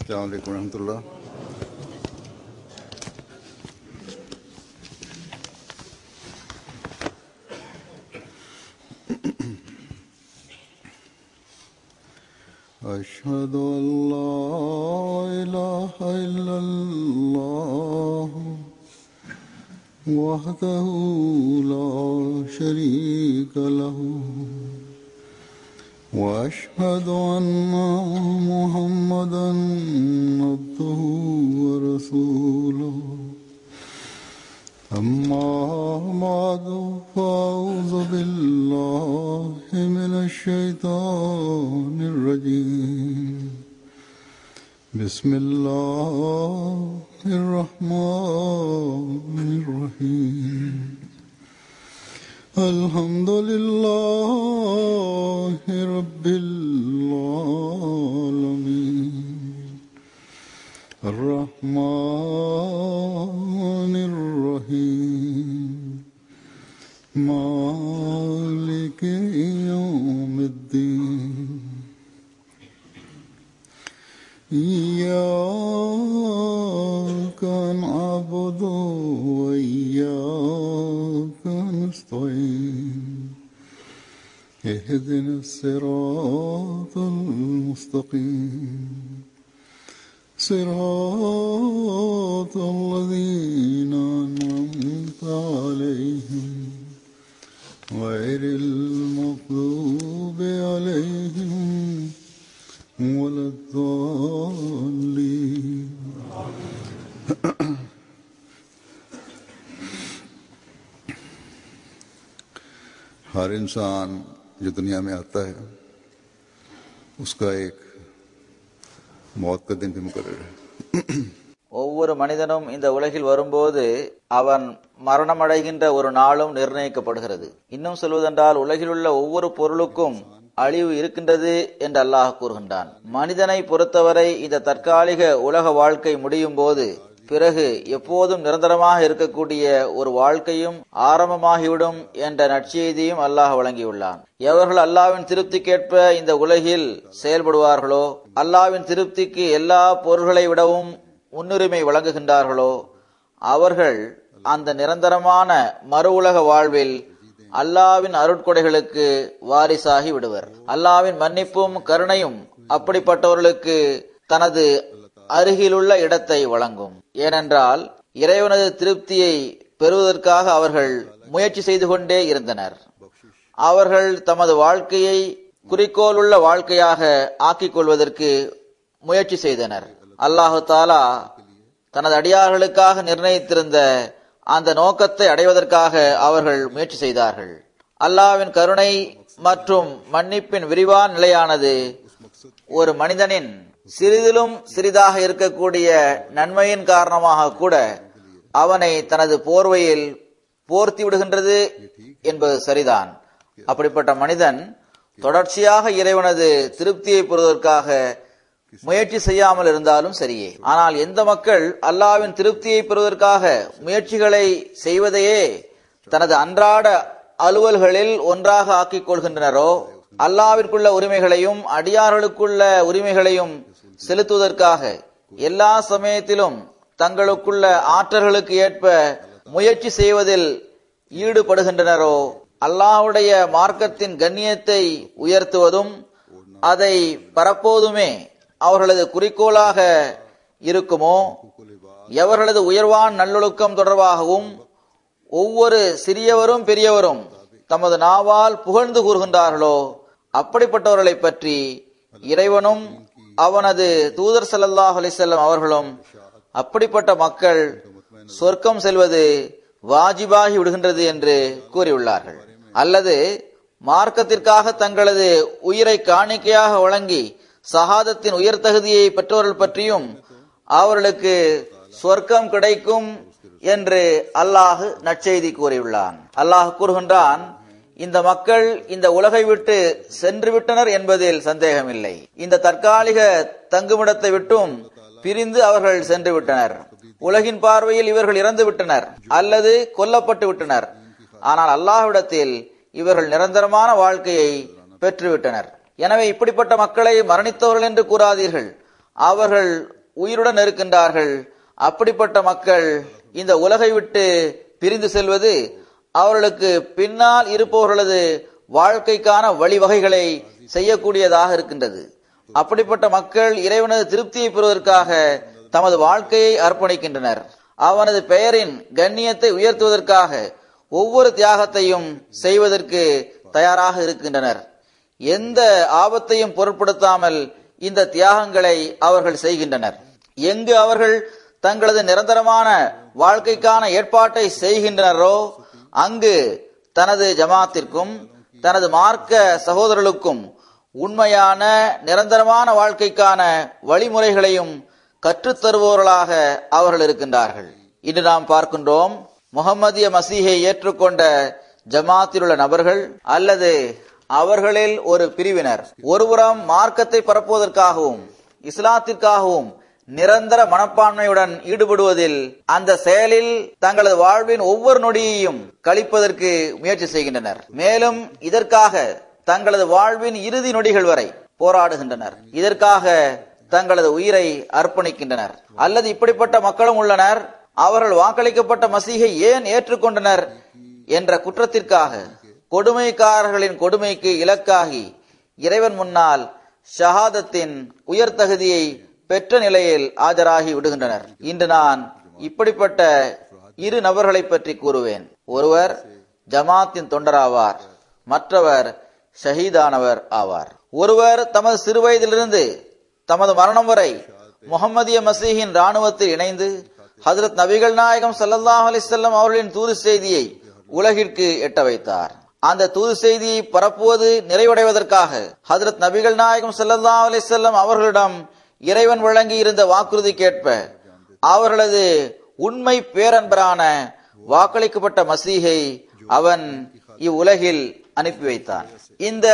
السلام عليكم ورحمة الله أشهد أن لا إله إلا الله وحده لا شريك له واشهد ان محمدا عبده ورسوله اما بعد فاعوذ بالله من الشيطان الرجيم بسم الله الرحمن الرحيم الحمد لله رب العالمين الرحمن الرحيم مالك يوم الدين إياك نعبد وإياك نستعين اهدنا الصراط المستقيم صراط الذين أنعمت عليهم غير المغضوب عليهم ولا الضالين हर इंसान जो दुनिया में आता है उसका एक मौत का दिन भी मुकर है ஒவ்வொரு மனிதனும் இந்த உலகில் வரும்போது அவன் மரணமடைகின்ற ஒரு நாளும் நிர்ணயிக்கப்படுகிறது இன்னும் சொல்வதென்றால் உலகில் உள்ள ஒவ்வொரு பொருளுக்கும் அழிவு இருக்கின்றது என்று அல்லாஹ் கூறுகின்றான் மனிதனை பொறுத்தவரை இந்த தற்காலிக உலக வாழ்க்கை முடியும் போது பிறகு எப்போதும் நிரந்தரமாக இருக்கக்கூடிய ஒரு வாழ்க்கையும் ஆரம்பமாகிவிடும் என்ற நற்செய்தியும் அல்லாஹ் வழங்கியுள்ளான் எவர்கள் அல்லாவின் திருப்திக்கேற்ப இந்த உலகில் செயல்படுவார்களோ அல்லாவின் திருப்திக்கு எல்லா பொருள்களை விடவும் முன்னுரிமை வழங்குகின்றார்களோ அவர்கள் அந்த நிரந்தரமான மறு உலக வாழ்வில் அல்லாவின் அருட்கொடைகளுக்கு வாரிசாகி விடுவர் அல்லாவின் மன்னிப்பும் கருணையும் அப்படிப்பட்டவர்களுக்கு தனது அருகிலுள்ள இடத்தை வழங்கும் ஏனென்றால் இறைவனது திருப்தியை பெறுவதற்காக அவர்கள் முயற்சி செய்து கொண்டே இருந்தனர் அவர்கள் தமது வாழ்க்கையை குறிக்கோளுள்ள வாழ்க்கையாக ஆக்கிக் கொள்வதற்கு முயற்சி செய்தனர் அல்லாஹு தாலா தனது அடியார்களுக்காக நிர்ணயித்திருந்த அந்த நோக்கத்தை அடைவதற்காக அவர்கள் முயற்சி செய்தார்கள் அல்லாவின் கருணை மற்றும் மன்னிப்பின் விரிவான நிலையானது ஒரு மனிதனின் சிறிதிலும் சிறிதாக இருக்கக்கூடிய நன்மையின் காரணமாக கூட அவனை தனது போர்வையில் போர்த்தி விடுகின்றது என்பது சரிதான் அப்படிப்பட்ட மனிதன் தொடர்ச்சியாக இறைவனது திருப்தியை பெறுவதற்காக முயற்சி செய்யாமல் இருந்தாலும் சரியே ஆனால் எந்த மக்கள் அல்லாவின் திருப்தியை பெறுவதற்காக முயற்சிகளை செய்வதையே தனது அன்றாட அலுவல்களில் ஒன்றாக ஆக்கிக் கொள்கின்றனரோ அல்லாவிற்குள்ள உரிமைகளையும் அடியார்களுக்குள்ள உரிமைகளையும் செலுத்துவதற்காக எல்லா சமயத்திலும் தங்களுக்குள்ள ஆற்றல்களுக்கு ஏற்ப முயற்சி செய்வதில் ஈடுபடுகின்றனரோ அல்லாஹுடைய மார்க்கத்தின் கண்ணியத்தை உயர்த்துவதும் அதை பரப்போதுமே அவர்களது குறிக்கோளாக இருக்குமோ எவர்களது உயர்வான் நல்லொழுக்கம் தொடர்பாகவும் ஒவ்வொரு சிறியவரும் பெரியவரும் தமது நாவால் புகழ்ந்து கூறுகின்றார்களோ அப்படிப்பட்டவர்களை பற்றி இறைவனும் அவனது தூதர் சல்லாஹ் அலிசல்லம் அவர்களும் அப்படிப்பட்ட மக்கள் சொர்க்கம் செல்வது வாஜிபாகி விடுகின்றது என்று கூறியுள்ளார்கள் அல்லது மார்க்கத்திற்காக தங்களது உயிரை காணிக்கையாக வழங்கி சகாதத்தின் உயர் தகுதியை பெற்றவர்கள் பற்றியும் அவர்களுக்கு சொர்க்கம் கிடைக்கும் என்று அல்லாஹ் நற்செய்தி கூறியுள்ளான் அல்லாஹ் கூறுகின்றான் இந்த மக்கள் இந்த உலகை விட்டு சென்று விட்டனர் என்பதில் சந்தேகமில்லை இந்த தற்காலிக தங்குமிடத்தை விட்டும் பிரிந்து அவர்கள் சென்று விட்டனர் உலகின் பார்வையில் இவர்கள் இறந்து விட்டனர் அல்லது கொல்லப்பட்டு விட்டனர் ஆனால் அல்லாஹ்விடத்தில் இவர்கள் நிரந்தரமான வாழ்க்கையை பெற்றுவிட்டனர் எனவே இப்படிப்பட்ட மக்களை மரணித்தவர்கள் என்று கூறாதீர்கள் அவர்கள் உயிருடன் இருக்கின்றார்கள் அப்படிப்பட்ட மக்கள் இந்த உலகை விட்டு பிரிந்து செல்வது அவர்களுக்கு பின்னால் இருப்பவர்களது வாழ்க்கைக்கான வழிவகைகளை செய்யக்கூடியதாக இருக்கின்றது அப்படிப்பட்ட மக்கள் இறைவனது திருப்தியை பெறுவதற்காக தமது வாழ்க்கையை அர்ப்பணிக்கின்றனர் அவனது பெயரின் கண்ணியத்தை உயர்த்துவதற்காக ஒவ்வொரு தியாகத்தையும் செய்வதற்கு தயாராக இருக்கின்றனர் எந்த ஆபத்தையும் பொருட்படுத்தாமல் இந்த தியாகங்களை அவர்கள் செய்கின்றனர் எங்கு அவர்கள் தங்களது நிரந்தரமான வாழ்க்கைக்கான ஏற்பாட்டை செய்கின்றனரோ அங்கு தனது ஜமாத்திற்கும் தனது மார்க்க சகோதரர்களுக்கும் உண்மையான நிரந்தரமான வாழ்க்கைக்கான வழிமுறைகளையும் கற்றுத்தருபவர்களாக அவர்கள் இருக்கின்றார்கள் இன்று நாம் பார்க்கின்றோம் முகமதிய மசீஹை ஏற்றுக்கொண்ட ஜமாத்தில் உள்ள நபர்கள் அல்லது அவர்களில் ஒரு பிரிவினர் ஒருபுறம் மார்க்கத்தை பரப்புவதற்காகவும் இஸ்லாத்திற்காகவும் நிரந்தர மனப்பான்மையுடன் ஈடுபடுவதில் அந்த செயலில் தங்களது வாழ்வின் ஒவ்வொரு நொடியையும் கழிப்பதற்கு முயற்சி செய்கின்றனர் மேலும் இதற்காக தங்களது வாழ்வின் இறுதி நொடிகள் வரை போராடுகின்றனர் இதற்காக தங்களது உயிரை அர்ப்பணிக்கின்றனர் அல்லது இப்படிப்பட்ட மக்களும் உள்ளனர் அவர்கள் வாக்களிக்கப்பட்ட மசீகை ஏன் ஏற்றுக்கொண்டனர் என்ற குற்றத்திற்காக கொடுமைக்காரர்களின் கொடுமைக்கு இலக்காகி இறைவன் முன்னால் ஷஹாதத்தின் உயர் தகுதியை பெற்ற நிலையில் ஆஜராகி விடுகின்றனர் இன்று நான் இப்படிப்பட்ட இரு நபர்களை பற்றி கூறுவேன் ஒருவர் ஜமாத்தின் தொண்டராவார் மற்றவர் ஷஹீதானவர் ஆவார் ஒருவர் தமது சிறுவயதிலிருந்து தமது மரணம் வரை முகமதிய மசீஹின் ராணுவத்தில் இணைந்து ஹசரத் நபிகள் நாயகம் சல்லல்லாஹ் அலிசல்லம் அவர்களின் தூது செய்தியை உலகிற்கு எட்ட வைத்தார் அந்த தூது செய்தியை பரப்புவது நிறைவடைவதற்காக ஹசரத் நபிகள் நாயகம் சல்லல்லாஹ் அலிசல்லம் அவர்களிடம் இறைவன் வழங்கி இருந்த வாக்குறுதி கேட்ப அவர்களது உண்மை பேரன்பரான வாக்களிக்கப்பட்ட மசீகை அவன் இவ்வுலகில் அனுப்பி வைத்தான் இந்த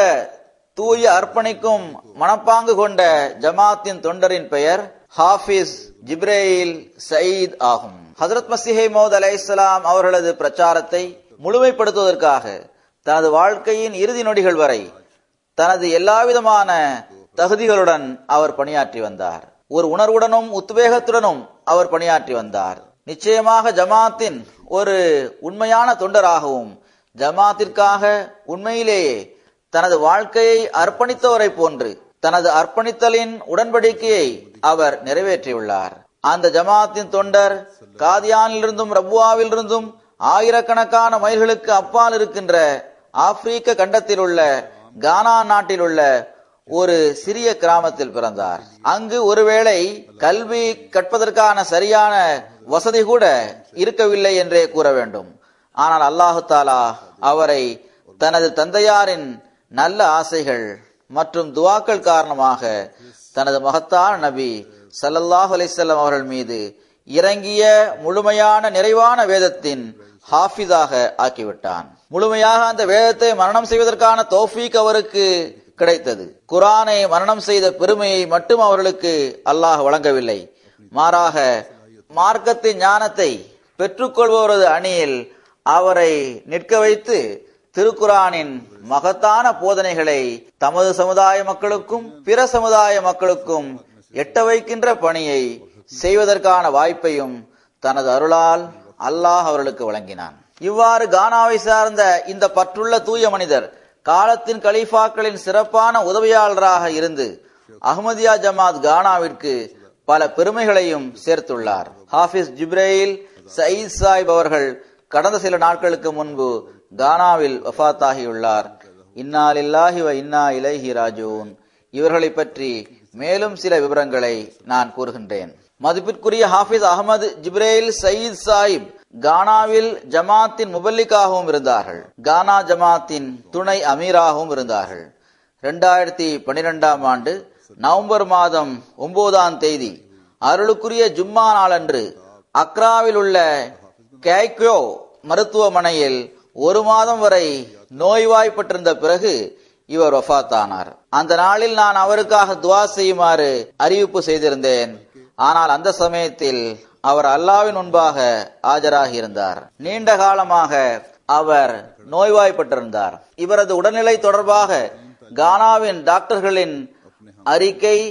தூய அர்ப்பணிக்கும் மனப்பாங்கு கொண்ட ஜமாத்தின் தொண்டரின் பெயர் ஹாஃபிஸ் ஜிப்ரேயில் சயீத் ஆகும் ஹசரத் மசிஹை மோத் அலை இஸ்லாம் அவர்களது பிரச்சாரத்தை முழுமைப்படுத்துவதற்காக தனது வாழ்க்கையின் இறுதி நொடிகள் வரை தனது எல்லாவிதமான தகுதிகளுடன் அவர் பணியாற்றி வந்தார் ஒரு உணர்வுடனும் உத்வேகத்துடனும் அவர் பணியாற்றி வந்தார் நிச்சயமாக ஜமாத்தின் ஒரு உண்மையான தொண்டராகவும் ஜமாத்திற்காக உண்மையிலேயே தனது வாழ்க்கையை அர்ப்பணித்தவரை போன்று தனது அர்ப்பணித்தலின் உடன்படிக்கையை அவர் நிறைவேற்றியுள்ளார் அந்த ஜமாத்தின் தொண்டர் காதியானிலிருந்தும் ரபுவாவிலிருந்தும் ஆயிரக்கணக்கான மைல்களுக்கு அப்பால் இருக்கின்ற ஆப்பிரிக்க கண்டத்தில் உள்ள கானா நாட்டில் உள்ள ஒரு சிறிய கிராமத்தில் பிறந்தார் அங்கு ஒருவேளை கல்வி கற்பதற்கான சரியான வசதி கூட இருக்கவில்லை என்றே கூற வேண்டும் ஆனால் அல்லாஹு தாலா அவரை தனது தந்தையாரின் நல்ல ஆசைகள் மற்றும் துவாக்கள் காரணமாக தனது மகத்தான நபி சல்லல்லாஹு அலிசல்லம் அவர்கள் மீது இறங்கிய முழுமையான நிறைவான வேதத்தின் ஹாஃபிதாக ஆக்கிவிட்டான் முழுமையாக அந்த வேதத்தை மரணம் செய்வதற்கான தோஃபீக் அவருக்கு கிடைத்தது குரானை மரணம் செய்த பெருமையை மட்டும் அவர்களுக்கு அல்லாஹ் வழங்கவில்லை மாறாக மார்க்கத்தின் ஞானத்தை பெற்றுக்கொள்பவரது அணியில் அவரை நிற்க வைத்து திருக்குரானின் மகத்தான போதனைகளை தமது சமுதாய மக்களுக்கும் பிற சமுதாய மக்களுக்கும் எட்ட வைக்கின்ற பணியை செய்வதற்கான வாய்ப்பையும் தனது அருளால் அல்லாஹ் அவர்களுக்கு வழங்கினான் இவ்வாறு கானாவை சார்ந்த இந்த பற்றுள்ள தூய மனிதர் காலத்தின் கலீஃபாக்களின் சிறப்பான உதவியாளராக இருந்து அஹ்மதியா ஜமாத் கானாவிற்கு பல பெருமைகளையும் சேர்த்துள்ளார் ஹாஃபிஸ் ஜிப்ரேயில் சயீத் சாஹிப் அவர்கள் கடந்த சில நாட்களுக்கு முன்பு கானாவில் வஃத்தாகியுள்ளார் இன்னா லில்லாஹி வ இன்னா இலைஹி ராஜூன் இவர்களை பற்றி மேலும் சில விவரங்களை நான் கூறுகின்றேன் மதிப்பிற்குரிய Hafiz Ahmad Jibrail Saeed Sahib கானாவில் ஜமாத்தின் முபல்லிக்காகவும் இருந்தார்கள் கானா ஜமாத்தின் துணை அமீராகவும் இருந்தார்கள் இரண்டாயிரத்தி பனிரெண்டாம் ஆண்டு நவம்பர் மாதம் ஒன்பதாம் தேதி அருளுக்குரிய ஜும்மா நாளன்று அக்ராவில் உள்ள கேக்யோ மருத்துவமனையில் ஒரு மாதம் வரை நோய்வாய்ப்பட்டிருந்த பிறகு இவர் வஃத்தானார் அந்த நாளில் நான் அவருக்காக துவா செய்யுமாறு அறிவிப்பு செய்திருந்தேன் ஆனால் அந்த சமயத்தில் அவர் அல்லாவின் முன்பாக ஆஜராகி இருந்தார் நீண்ட காலமாக அவர் நோய்வாய்ப்பட்டிருந்தார் இவரது உடல்நிலை தொடர்பாக கானாவின் டாக்டர்களின் அறிக்கை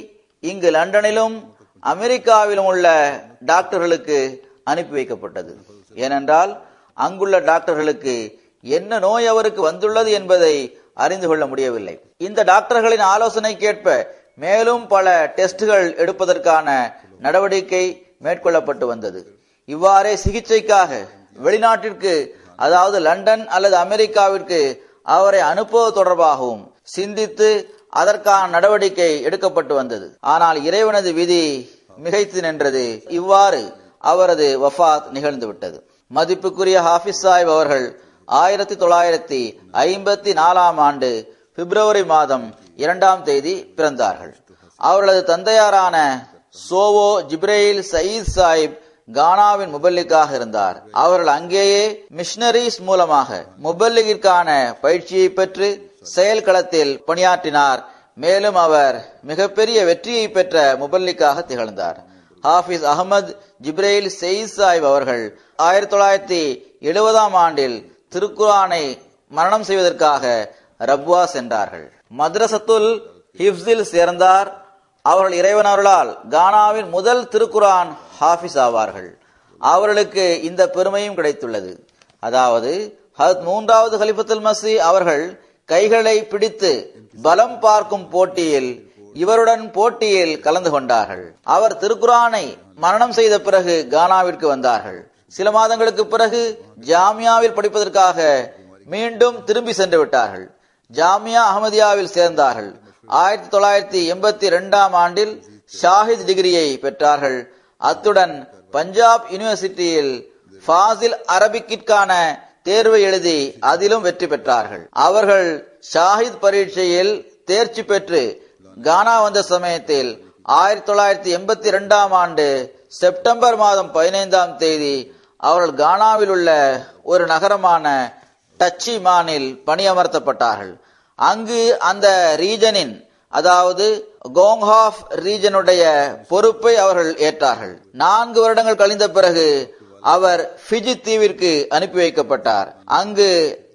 இங்கு லண்டனிலும் அமெரிக்காவிலும் உள்ள டாக்டர்களுக்கு அனுப்பி வைக்கப்பட்டது ஏனென்றால் அங்குள்ள டாக்டர்களுக்கு என்ன நோய் அவருக்கு வந்துள்ளது என்பதை அறிந்து கொள்ள முடியவில்லை இந்த டாக்டர்களின் ஆலோசனைக்கேற்ப மேலும் பல டெஸ்டுகள் எடுப்பதற்கான நடவடிக்கை மேற்கொள்ளப்பட்டு வந்தது இவ்வாறே சிகிச்சைக்காக வெளிநாட்டிற்கு அதாவது லண்டன் அல்லது அமெரிக்காவிற்கு அவரை அனுப்புவது தொடர்பாகவும் சிந்தித்து அதற்கான நடவடிக்கை எடுக்கப்பட்டு வந்தது ஆனால் இறைவனது விதி மிகைத்து நின்றது இவ்வாறு அவரது வஃபாத் நிகழ்ந்து விட்டது மதிப்புக்குரிய ஹாஃபிஸ் சாஹிப் அவர்கள் ஆயிரத்தி தொள்ளாயிரத்தி ஐம்பத்தி நாலாம் ஆண்டு பிப்ரவரி மாதம் இரண்டாம் தேதி பிறந்தார்கள் அவர்களது தந்தையாரான சோவோ ஜிப்ரேயில் சயீத் சாஹிப் கானாவின் முபல்லிக்காக இருந்தார் அவர்கள் அங்கேயே மிஷனரிஸ் மூலமாக முபல்லிகிற்கான பயிற்சியை பெற்று செயல்களத்தில் பணியாற்றினார் மேலும் அவர் மிகப்பெரிய வெற்றியை பெற்ற முபல்லிக்காக திகழ்ந்தார் ஹாஃபிஸ் அகமது ஜிப்ரேல் செயித் சாஹிப் அவர்கள் ஆயிரத்தி தொள்ளாயிரத்தி எழுபதாம் ஆண்டில் திருக்குரானை மரணம் செய்வதற்காக ரப்வா சென்றார்கள் மദ്രസத்துல் ஹிப்ஸில் சேர்ந்தார் அவர்கள் இறைவனர்களால் கானாவின் முதல் திருக்குரான் ஹாஃபிஸ் ஆவார்கள் அவர்களுக்கு இந்த பெருமையும் கிடைத்துள்ளது அதாவது ஹத் மூன்றாவது கலிஃபத்துல் மசி அவர்கள் கைகளை பிடித்து பலம் பார்க்கும் போட்டியில் இவருடன் போட்டியில் கலந்து கொண்டார்கள் அவர் திருக்குரானை மரணம் செய்த பிறகு கானாவிற்கு வந்தார்கள் சில மாதங்களுக்கு பிறகு ஜாமியாவில் படிப்பதற்காக மீண்டும் திரும்பி சென்று விட்டார்கள் ஜாமியா அகமதியாவில் சேர்ந்தார்கள் ஆயிரத்தி தொள்ளாயிரத்தி எண்பத்தி இரண்டாம் ஆண்டில் ஷாஹித் டிகிரியை பெற்றார்கள் அத்துடன் பஞ்சாப் யூனிவர்சிட்டியில் ஃபாசில் அரபிக்கிற்கான தேர்வை எழுதி அதிலும் வெற்றி பெற்றார்கள் அவர்கள் ஷாஹித் பரீட்சையில் தேர்ச்சி பெற்று கானா வந்த சமயத்தில் ஆயிரத்தி தொள்ளாயிரத்தி எண்பத்தி இரண்டாம் ஆண்டு செப்டம்பர் மாதம் பதினைந்தாம் தேதி அவர்கள் கானாவில் உள்ள ஒரு நகரமான டச்சி மானில் பணியமர்த்தப்பட்டார்கள் அங்கு அந்த ரீஜனின் அதாவது கோங்ஹாஃப் ரீஜனுடைய பொறுப்பை அவர்கள் ஏற்றார்கள் நான்கு வருடங்கள் கழிந்த பிறகு அவர் ஃபிஜி தீவிற்கு அனுப்பி வைக்கப்பட்டார் அங்கு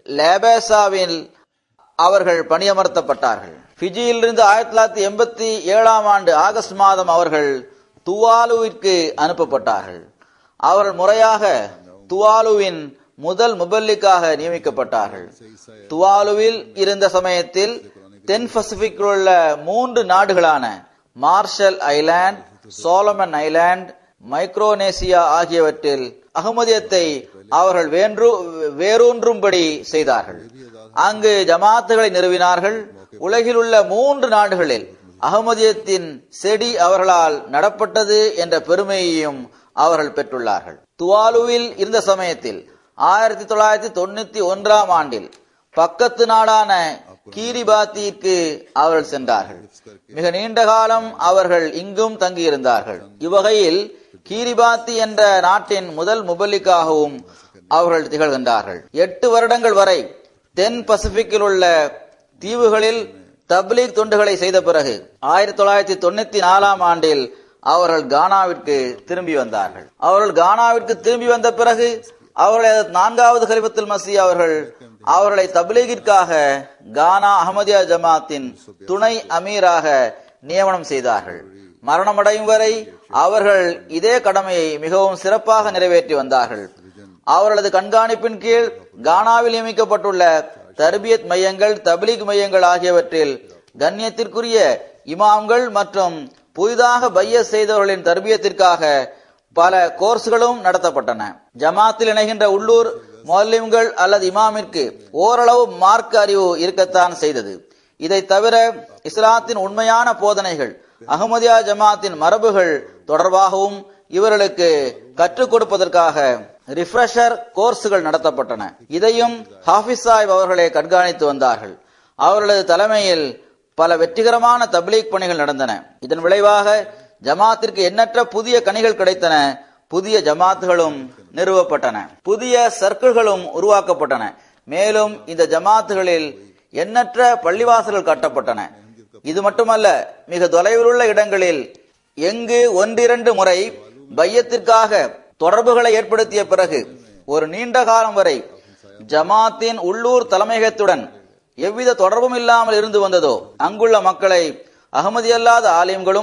லேபேசாவில் அவர்கள் பணியமர்த்தப்பட்டார்கள் ஃபிஜியிலிருந்து ஆயிரத்தி தொள்ளாயிரத்தி எண்பத்தி ஏழாம் ஆண்டு ஆகஸ்ட் மாதம் அவர்கள் துவாலுவிற்கு அனுப்பப்பட்டார்கள் அவர்கள் முறையாக துவாலுவின் முதல் முபல்லிக்காக நியமிக்கப்பட்டார்கள் துவாலுவில் இருந்த சமயத்தில் தென் பசிபிக்கில் உள்ள மூன்று நாடுகளான Marshall Island Solomon Island Micronesia ஆகியவற்றில் அகமதியத்தை அவர்கள் வேன்று வேரூன்றும்படி செய்தார்கள் அங்கு ஜமாத்துகளை நிறுவினார்கள் உலகில் உள்ள மூன்று நாடுகளில் அகமதியத்தின் செடி அவர்களால் நடப்பட்டது என்ற பெருமையையும் அவர்கள் பெற்றுள்ளார்கள் துவாலுவில் இருந்த சமயத்தில் ஆயிரத்தி தொள்ளாயிரத்தி தொண்ணூத்தி ஒன்றாம் ஆண்டில் பக்கத்து நாடான கீரிபாத்திற்கு அவர்கள் சென்றார்கள் மிக நீண்ட காலம் அவர்கள் இங்கும் தங்கியிருந்தார்கள் இவ்வகையில் கீரிபாத்தி என்ற நாட்டின் முதல் முபல்லிக்காகவும் அவர்கள் திகழ்கின்றார்கள் எட்டு வருடங்கள் வரை தென் பசிபிக்கில் உள்ள தீவுகளில் தப்லீக் தொண்டுகளை செய்த பிறகு ஆயிரத்தி தொள்ளாயிரத்தி தொண்ணூத்தி நாலாம் ஆண்டில் அவர்கள் கானாவிற்கு திரும்பி வந்தார்கள் அவர்கள் கானாவிற்கு திரும்பி வந்த பிறகு அவர்களை நான்காவது கலிபத்துல் மசி அவர்கள் அவர்களை தப்லீகிற்காக கானா அகமதியா ஜமாத்தின் துணை அமீராக நியமனம் செய்தார்கள் மரணமடையும் வரை அவர்கள் இதே கடமையை மிகவும் சிறப்பாக நிறைவேற்றி வந்தார்கள் அவர்களது கண்காணிப்பின் கீழ் கானாவில் நியமிக்கப்பட்டுள்ள தர்பியத் மையங்கள் தப்லீக் மையங்கள் ஆகியவற்றில் கண்ணியத்திற்குரிய இமாம்கள் மற்றும் புதிதாக பைய செய்தவர்களின் தர்பியத்திற்காக பல கோர்ஸ்களும் நடத்தப்பட்டன ஜமாத்தில் இணைகின்ற உள்ளூர் மொல்லிம்கள் அல்லது இமாமிற்கு ஓரளவு மார்க்க அறிவு இருக்கத்தான் செய்தது இதை தவிர இஸ்லாத்தின் உண்மையான போதனைகள் அகமதியா ஜமாத்தின் மரபுகள் தொடர்பாகவும் இவர்களுக்கு கற்றுக் கொடுப்பதற்காக ரிஃப்ரெஷர் கோர்ஸுகள் நடத்தப்பட்டன இதையும் ஹாஃபிஸ் சாஹிப் அவர்களே கண்காணித்து வந்தார்கள் அவர்களது தலைமையில் பல வெற்றிகரமான தப்லீக் பணிகள் நடந்தன இதன் விளைவாக ஜமாத்திற்கு எண்ணற்ற புதிய கனிகள் கிடைத்தன புதிய ஜமாத்துகளும் நிறுவப்பட்டன புதிய சர்க்கிள்களும் உருவாக்கப்பட்டன மேலும் இந்த ஜமாத்துகளில் எண்ணற்ற பள்ளிவாசல்கள் கட்டப்பட்டன இது மட்டுமல்ல மிக தொலைவில் உள்ள இடங்களில் எங்கு ஒன்றிரண்டு முறை பையத்திற்காக தொடர்புகளை ஏற்படுத்திய பிறகு ஒரு நீண்ட காலம் வரை ஜமாத்தின் உள்ளூர் தலைமையகத்துடன் எவ்வித தொடர்பும் இல்லாமல் இருந்து வந்ததோ அங்குள்ள மக்களை அகமதி அல்லாத ஆலயங்களும்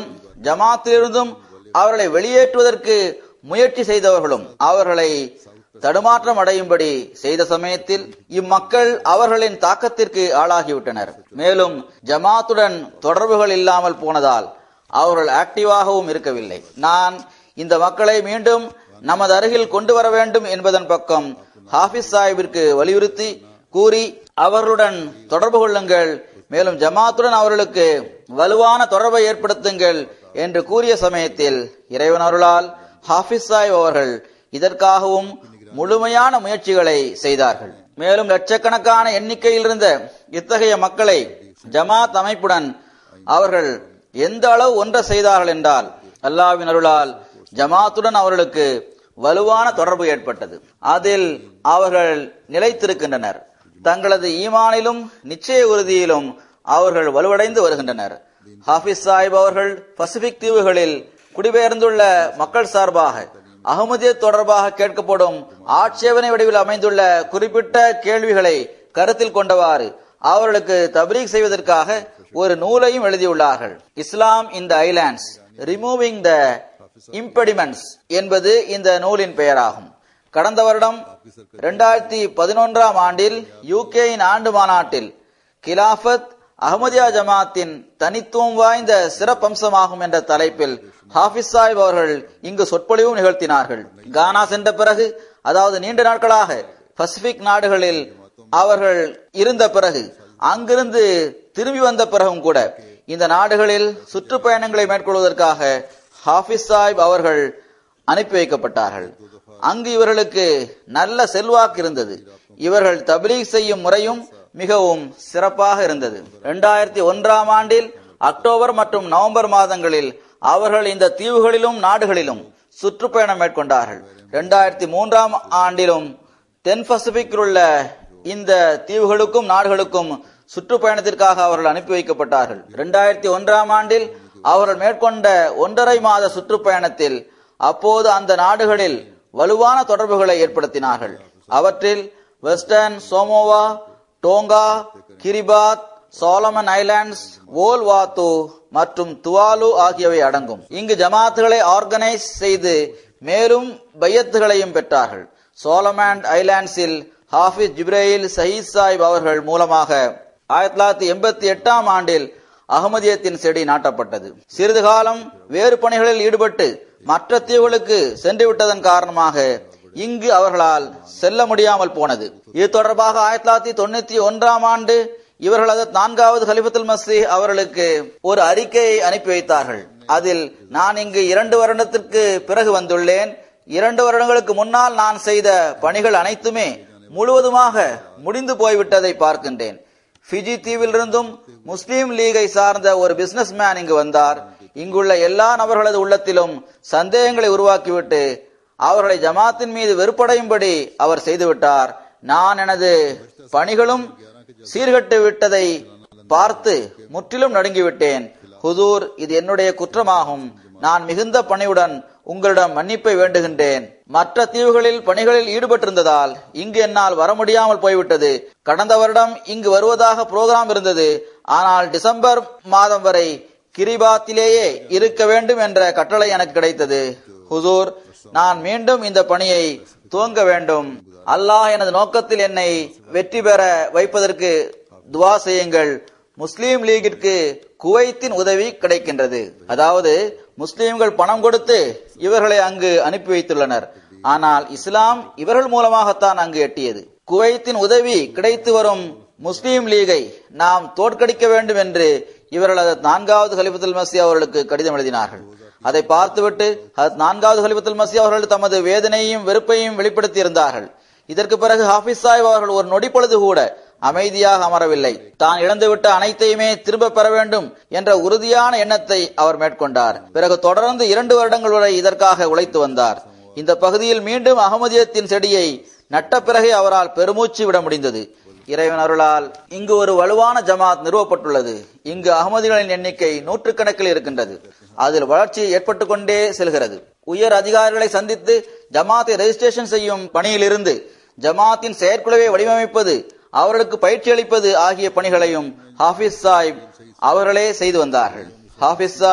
ஜமாத்திலிருந்தும் அவர்களை வெளியேற்றுவதற்கு முயற்சி செய்தவர்களும் அவர்களை தடுமாற்றம் அடையும்படி செய்த சமயத்தில் இம்மக்கள் அவர்களின் தாக்கத்திற்கு ஆளாகிவிட்டனர் மேலும் ஜமாத்துடன் தொடர்புகள் இல்லாமல் போனதால் அவர்கள் ஆக்டிவாகவும் இருக்கவில்லை நான் இந்த மக்களை மீண்டும் நமது அருகில் கொண்டு வர வேண்டும் என்பதன் பக்கம் ஹாஃபிஸ் சாஹிபிற்கு வலியுறுத்தி கூறி அவர்களுடன் தொடர்பு கொள்ளுங்கள் மேலும் ஜமாத்துடன் அவர்களுக்கு வலுவான தொடர்பை ஏற்படுத்துங்கள் என்று கூறிய சமயத்தில் இறைவன் அருளால் ஹாஃபிஸ் சாஹிப் அவர்கள் இதற்காகவும் முழுமையான முயற்சிகளை செய்தார்கள் மேலும் லட்சக்கணக்கான எண்ணிக்கையில் இருந்த இத்தகைய மக்களை ஜமாத் அமைப்புடன் அவர்கள் எந்த அளவு ஒன்ற செய்தார்கள் என்றால் அல்லாவின் அருளால் ஜமாத்துடன் அவர்களுக்கு வலுவான தொடர்பு ஏற்பட்டது அதில் அவர்கள் நிலைத்திருக்கின்றனர் தங்களது ஈமானிலும் நிச்சய உறுதியிலும் அவர்கள் வலுவடைந்து வருகின்றனர் ஹாஃபிஸ் சாஹிப் அவர்கள் பசிபிக் தீவுகளில் குடிபெயர்ந்துள்ள மக்கள் சார்பாக அகமதிய தொடர்பாக கேட்கப்படும் ஆட்சேபனை வடிவில் அமைந்துள்ள குறிப்பிட்ட கேள்விகளை கருத்தில் கொண்டவாறு அவர்களுக்கு தப்ரீக் செய்வதற்காக ஒரு நூலையும் எழுதியுள்ளார்கள் இஸ்லாம் இன் த ஐலாண்ட்ஸ் ரிமூவிங் த இம்பெடிமெண்ட்ஸ் என்பது இந்த நூலின் பெயராகும் கடந்த வருடம் இரண்டாயிரத்தி பதினொன்றாம் ஆண்டில் யூகேயின் ஆண்டு மாநாட்டில் கிலாஃபத் அஹமதியா ஜமாத்தின் தனித்துவம் வாய்ந்த சிறப்பம்சமாகும் என்ற தலைப்பில் ஹாஃபிஸ் சாஹிப் அவர்கள் இங்கு சொற்பொழிவும் நிகழ்த்தினார்கள் கானா சென்ற பிறகு அதாவது நீண்ட நாட்களாக பசிபிக் நாடுகளில் அவர்கள் இருந்த பிறகு அங்கிருந்து திரும்பி வந்த பிறகும் கூட இந்த நாடுகளில் சுற்றுப்பயணங்களை மேற்கொள்வதற்காக ஹாஃபிஸ் சாஹிப் அவர்கள் அனுப்பி வைக்கப்பட்டார்கள் அங்கு இவர்களுக்கு நல்ல செல்வாக்கு இருந்தது இவர்கள் தப்லீக் செய்யும் முறையும் மிகவும் சிறப்பாக இருந்தது இரண்டாயிரத்தி ஒன்றாம் ஆண்டில் அக்டோபர் மற்றும் நவம்பர் மாதங்களில் அவர்கள் இந்த தீவுகளிலும் நாடுகளிலும் சுற்றுப்பயணம் மேற்கொண்டார்கள் இரண்டாயிரத்தி மூன்றாம் ஆண்டிலும் தென் பசிபிக்கில் உள்ள இந்த தீவுகளுக்கும் நாடுகளுக்கும் சுற்றுப்பயணத்திற்காக அவர்கள் அனுப்பி வைக்கப்பட்டார்கள் இரண்டாயிரத்தி ஒன்றாம் ஆண்டில் அவர்கள் மேற்கொண்ட ஒன்றரை மாத சுற்றுப்பயணத்தில் அப்போது அந்த நாடுகளில் வலுவான தொடர்புகளை ஏற்படுத்தினார்கள் அவற்றில் Western Samoa Tonga Kiribati Solomon Islands ஓல்வாத்து மற்றும் துவாலு ஆகியவை அடங்கும் இங்கு ஜமாத்துகளை ஆர்கனைஸ் செய்து மேலும் பையத்துகளையும் பெற்றார்கள் சோலமன் ஐலாண்ட்ஸில் ஹாஃபிஸ் ஜிப்ரேயில் சயீத் சாஹிப் அவர்கள் மூலமாக ஆயிரத்தி தொள்ளாயிரத்தி எண்பத்தி எட்டாம் ஆண்டில் அகமதியத்தின் செடி நாட்டப்பட்டது சிறிது காலம் வேறு பணிகளில் ஈடுபட்டு மற்ற தீவுகளுக்கு சென்று விட்டதன் காரணமாக இங்கு அவர்களால் செல்ல முடியாமல் போனது இது தொடர்பாக ஆயிரத்தி தொள்ளாயிரத்தி தொண்ணூத்தி ஒன்றாம் ஆண்டு இவர்களது நான்காவது ஹலிஃபத்துல் மசி அவர்களுக்கு ஒரு அறிக்கையை அனுப்பி வைத்தார்கள் அதில் நான் இங்கு இரண்டு வருடத்திற்கு பிறகு வந்துள்ளேன் இரண்டு வருடங்களுக்கு முன்னால் நான் செய்த பணிகள் அனைத்துமே முழுவதுமாக முடிந்து போய்விட்டதை பார்க்கின்றேன் பிஜி தீவிலிருந்தும் முஸ்லீம் லீகை சார்ந்த ஒரு பிசினஸ் மேன் இங்கு வந்தார் இங்குள்ள எல்லா நபர்களது உள்ளத்திலும் சந்தேகங்களை உருவாக்கிவிட்டு அவர்களை ஜமாத்தின் மீது வெறுப்படையும்படி அவர் செய்துவிட்டார் நான் எனது பணிகளும் சீர்கட்டு விட்டதை பார்த்து முற்றிலும் நடுங்கிவிட்டேன் ஹுதூர் இது என்னுடைய குற்றமாகும் நான் மிகுந்த பணியுடன் உங்களிடம் மன்னிப்பை வேண்டுகின்றேன் மற்ற தீவுகளில் பணிகளில் ஈடுபட்டிருந்ததால் இங்கு என்னால் வர முடியாமல் போய்விட்டது கடந்த வருடம் இங்கு வருவதாக புரோகிராம் இருந்தது ஆனால் டிசம்பர் மாதம் வரை கிரிபாத்திலேயே இருக்க வேண்டும் என்ற கட்டளை எனக்கு கிடைத்தது ஹுசூர் நான் மீண்டும் இந்த பணியை துவங்க வேண்டும் அல்லாஹ் எனது நோக்கத்தில் என்னை வெற்றி பெற வைப்பதற்கு துவா செய்யுங்கள் முஸ்லீம் லீகிற்கு குவைத்தின் உதவி கிடைக்கின்றது அதாவது முஸ்லீம்கள் பணம் கொடுத்து இவர்களை அங்கு அனுப்பி வைத்துள்ளனர் ஆனால் இஸ்லாம் இவர்கள் மூலமாகத்தான் அங்கு எட்டியது குவைத்தின் உதவி கிடைத்து வரும் முஸ்லீம் லீகை நாம் தோற்கடிக்க வேண்டும் என்று இவர்களது நான்காவது ஹலிஃபத்துல் மசி அவர்களுக்கு கடிதம் எழுதினார்கள் அதை பார்த்துவிட்டு அது நான்காவது ஹலிஃபத்துல் மசி அவர்கள் தமது வேதனையையும் வெறுப்பையும் வெளிப்படுத்தி இருந்தார்கள் இதற்கு பிறகு ஹாஃபிஸ் சாஹிப் அவர்கள் ஒரு நொடி பொழுது கூட அமைதியாக அமரவில்லை தான் இழந்துவிட்ட அனைத்தையுமே திரும்ப பெற வேண்டும் என்ற உறுதியான எண்ணத்தை அவர் மேற்கொண்டார் பிறகு தொடர்ந்து இரண்டு வருடங்கள் வரை இதற்காக உழைத்து வந்தார் இந்த பகுதியில் மீண்டும் அகமதியத்தின் செடியை நட்ட பிறகே அவரால் பெருமூச்சு விட முடிந்தது இறைவன் அருளால் இங்கு ஒரு வலுவான ஜமாத் நிறுவப்பட்டுள்ளது இங்கு அகமதிகளின் எண்ணிக்கை நூற்றுக்கணக்கில் இருக்கின்றது அதில் வளர்ச்சி ஏற்பட்டு கொண்டே செல்கிறது உயர் அதிகாரிகளை சந்தித்து ஜமாத்தை ரெஜிஸ்ட்ரேஷன் செய்யும் பணியிலிருந்து ஜமாத்தின் செயற்குழுவை வடிவமைப்பது அவர்களுக்கு பயிற்சி அளிப்பது ஆகிய பணிகளையும் ஹாஃபிஸ் சாஹிப் அவர்களே செய்து வந்தார்கள் ஹாஃபிஸ் சாஹிப்